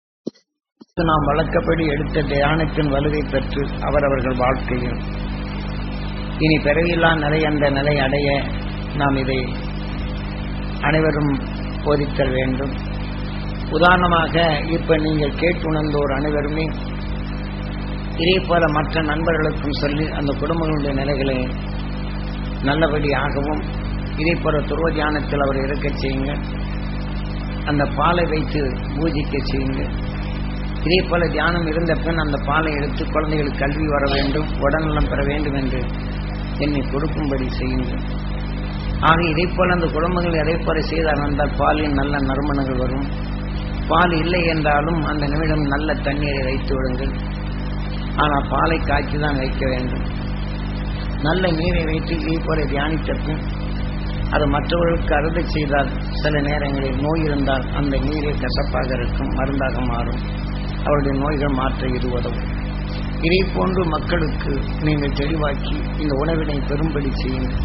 நாம் வழக்கப்படி எடுத்த தியானத்தின் வலுவை பெற்று அவரவர்கள் வாழ்க்கையில் இனி பிறவில்லா நிலை அந்த நிலை அடைய நாம் இதை அனைவரும் போதித்தல் வேண்டும் உதாரணமாக இப்ப நீங்கள் கேட்டுணர்ந்தோர் அனைவருமே இதே போல மற்ற நண்பர்களுக்கும் சொல்லி அந்த குடும்பங்களுடைய நிலைகளை நல்லபடியாகவும் இதே போல துருவ தியானத்தில் அவர் இருக்கச் செய்யுங்க அந்த பாலை வைத்து பூஜிக்க செய்யுங்க இதே போல தியானம் இருந்த பின் அந்த பாலை எடுத்து குழந்தைகளுக்கு கல்வி வர வேண்டும் உடல்நலம் பெற வேண்டும் என்று என்னை கொடுக்கும்படி செய்யுங்கள் ஆக இதே போல அந்த குடும்பங்கள் அதே போல செய்தால் வந்தால் பாலில் நல்ல நறுமணங்கள் வரும் பால் இல்லை என்றாலும் அந்த நிமிடம் நல்ல தண்ணீரை வைத்து விடுங்கள் ஆனால் பாலை காய்ச்சி தான் வைக்க வேண்டும் நல்ல நீரை வைத்து இதே போல தியானித்த பின் அது மற்றவர்களுக்கு அறுதை செய்தால் சில நேரங்களில் நோய் இருந்தால் அந்த நீரை கசப்பாக இருக்கும் மருந்தாக மாறும் அவருடைய நோய்கள் மாற்ற இது உதவும் இதே போன்று மக்களுக்கு நீங்கள் தெளிவாக்கி இந்த உணவினை பெரும்படி செய்யுங்கள்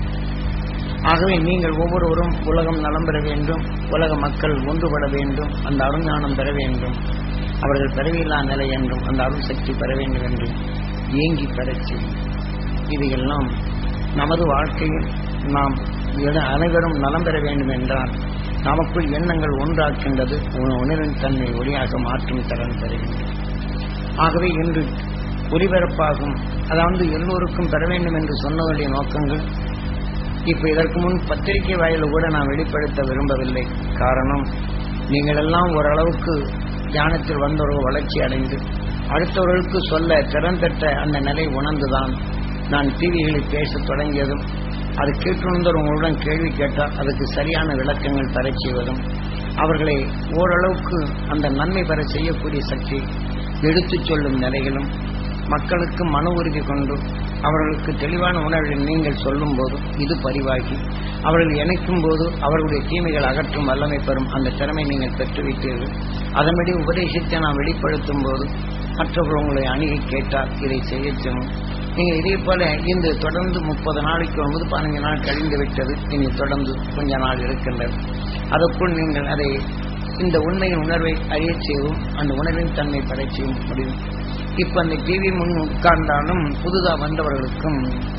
ஆகவே நீங்கள் ஒவ்வொருவரும் உலகம் நலம் பெற வேண்டும் உலக மக்கள் ஒன்றுபட வேண்டும் அந்த அருஞானம் பெற வேண்டும் அவர்கள் பிறவியில்லா நிலை என்றும் அந்த அருள் சக்தி பெற வேண்டும் என்று ஏங்கி பெறச் செய்யும் இது எல்லாம் நமது வாழ்க்கையில் நாம் என- அனைவரும் நலம் பெற வேண்டும் என்றால் நமக்குள் எண்ணங்கள் ஒன்றாக்கின்றது உண- உணர்வின் தன்மை ஒளியாக மாற்றும் திறன் பெறுகின்றது ஆகவே இன்று ஒளிபரப்பாகும் அதாவது எல்லோருக்கும் பெற வேண்டும் என்று சொன்னவருடைய நோக்கங்கள் இப்ப இதற்கு முன் பத்திரிகை வாயில கூட நான் வெளிப்படுத்த விரும்பவில்லை காரணம் நீங்கள் எல்லாம் ஓரளவுக்கு தியானத்தில் வந்தவர்கள் வளர்ச்சி அடைந்து அடுத்தவர்களுக்கு சொல்ல திறன் பெற்ற அந்த நிலை உணர்ந்துதான் நான் டிவிகளில் பேசத் தொடங்கியதும் அது கேட்டுணர்ந்தவர் உங்களுடன் கேள்வி கேட்டால் அதுக்கு சரியான விளக்கங்கள் தரச் செய்வதும் அவர்களை ஓரளவுக்கு அந்த நன்மை பெற செய்யக்கூடிய சக்தி எடுத்துச் சொல்லும் நிலைகளும் மக்களுக்கு மன உறுதி கொண்டு அவர்களுக்கு தெளிவான உணர்வை நீங்கள் சொல்லும் போது இது பதிவாகி அவர்கள் இணைக்கும் போது அவர்களுடைய தீமைகள் அகற்றும் வல்லமை பெறும் அந்த திறமை நீங்கள் பெற்றுவிட்டீர்கள் அதன்படி உபதேசத்தை நாம் வெளிப்படுத்தும் போது மற்றவர்கள் உங்களை அணுகி கேட்டால் இதை செய்ய செய்யணும் நீங்கள் இதே போல இந்த தொடர்ந்து முப்பது நாளைக்கு ஒன்பது பதினஞ்சு நாள் கழிந்து விட்டது இனி தொடர்ந்து கொஞ்ச நாள் இருக்கின்றது அதற்குள் நீங்கள் அதை இந்த உண்மையின் உணர்வை அறியச் செய்யவும் அந்த உணர்வின் தன்மை பெறச் செய்ய முடியும் இப்ப அந்த டிவி முன் உட்கார்ந்தாலும் புதுதா வந்தவர்களுக்கும்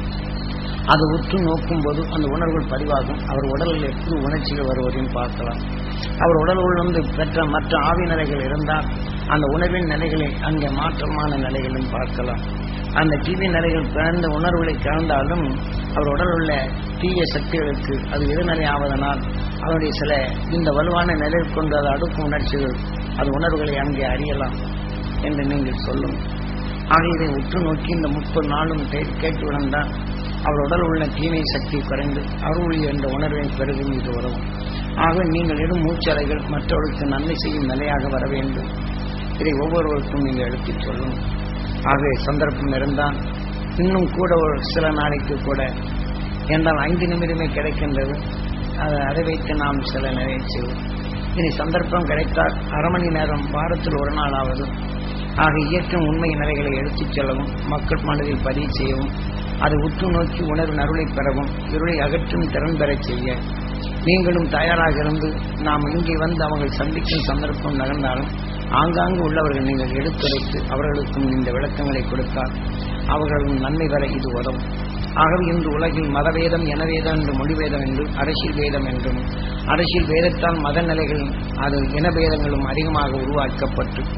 அது உற்று நோக்கும் போது அந்த உணர்வுகள் பதிவாகும் அவர் உடலில் எப்படி உணர்ச்சிகள் வருவதையும் பார்க்கலாம் அவர் உடலுள் வந்து பெற்ற மற்ற ஆவி நிலைகள் இருந்தால் அந்த உணர்வின் நிலைகளை அங்கே மாற்றமான நிலைகளும் பார்க்கலாம் அந்த டிவி நிலைகள் பிறந்த உணர்வுகளை கலந்தாலும் அவர் உடல் உள்ள தீய சக்திகளுக்கு அது எதிர்நிலை ஆவதனால் அதனுடைய சில இந்த வலுவான நிலையில் கொண்டு அது அடுக்கும் உணர்ச்சிகள் அது உணர்வுகளை அங்கே அறியலாம் என்று நீங்கள் சொல்லும் ஆக இதை உற்று நோக்கி இந்த முப்பது நாளும் கே- கேட்டு விழுந்தால் அவர் உடல் உள்ள தீமை சக்தி குறைந்து அருள் என்ற உணர்வை பெருகும் இது உதவும் ஆக நீங்கள் இடும் மூச்சலைகள் மற்றவர்களுக்கு நன்மை செய்யும் நிலையாக வர வேண்டும் இதை ஒவ்வொருவருக்கும் நீங்கள் எடுத்துச் சொல்லும் ஆகவே சந்தர்ப்பம் இருந்தால் இன்னும் கூட ஒரு சில நாளைக்கு கூட என்றால் ஐந்து நிமிடமே கிடைக்கின்றது அதை அதை வைத்து நாம் சில நிறைய செய்வோம் இனி சந்தர்ப்பம் கிடைத்தால் அரை மணி நேரம் வாரத்தில் ஒரு நாளாவது ஆக இயற்றும் உண்மை நிலைகளை எடுத்துச் செல்லவும் மக்கள் மனதில் பதிவு செய்யவும் அதை உற்று நோக்கி உணர்வு அருளை பெறவும் இருளை அகற்றும் திறன் பெறச் செய்ய நீங்களும் தயாராக இருந்து நாம் இங்கே வந்து அவர்கள் சந்திக்கும் சந்தர்ப்பம் நகர்ந்தாலும் ஆங்காங்கு உள்ளவர்கள் நீங்கள் எடுத்துரைத்து அவர்களுக்கும் இந்த விளக்கங்களை கொடுத்தால் அவர்களும் நன்மை பெற இது உதவும் ஆகவே இன்று உலகில் மதவேதம் இனவேதம் என்று மொழிவேதம் என்றும் அரசியல் வேதம் என்றும் அரசியல் வேதத்தால் மத நிலைகள் அது இனபேதங்களும் அதிகமாக உருவாக்கப்பட்டு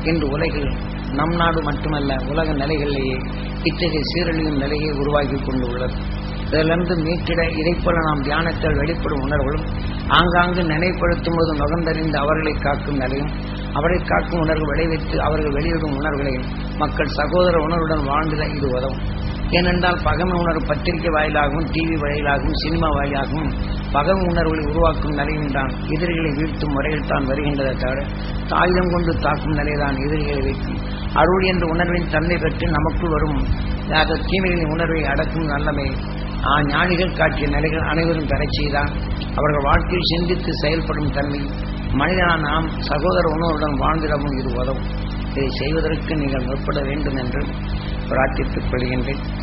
இன்று உலகில் நம் நாடு மட்டுமல்ல உலக நிலைகளிலேயே இத்தகைய சீரழியும் நிலையை உருவாக்கி கொண்டுள்ளது இதிலிருந்து மீட்டிட இதைப்போல நாம் தியானத்தில் வெளிப்படும் உணர்வுகளும் ஆங்காங்கு நினைப்படுத்தும் போது நுகர்ந்தறிந்து அவர்களை காக்கும் நிலையும் அவரை காக்கும் உணர்வு விளைவித்து அவர்கள் வெளியிடும் உணர்வுகளையும் மக்கள் சகோதர உணர்வுடன் வாழ்ந்திட இது உதவும் ஏனென்றால் பகமை உணர்வு பத்திரிகை வாயிலாகவும் டிவி வாயிலாகவும் சினிமா வாயிலாகவும் பகமை உணர்வுகளை உருவாக்கும் நிலையும் தான் எதிரிகளை வீழ்த்தும் முறையில் தான் வருகின்றதை தவிர தாயுதம் கொண்டு தாக்கும் நிலைதான் எதிரிகளை வைக்கும் அருள் என்ற உணர்வின் தன்மை பெற்று நமக்குள் வரும் அந்த தீமைகளின் உணர்வை அடக்கும் நல்லமை ஆ ஞானிகள் காட்டிய நிலைகள் அனைவரும் பெறச் செய்தான் அவர்கள் வாழ்க்கையில் சிந்தித்து செயல்படும் தன்மை மனிதனான நாம் சகோதர உணர்வுடன் வாழ்ந்திடவும் இது உதவும் இதை செய்வதற்கு நீங்கள் முற்பட வேண்டும் என்று பிரார்த்தித்துக் கொள்கின்றேன்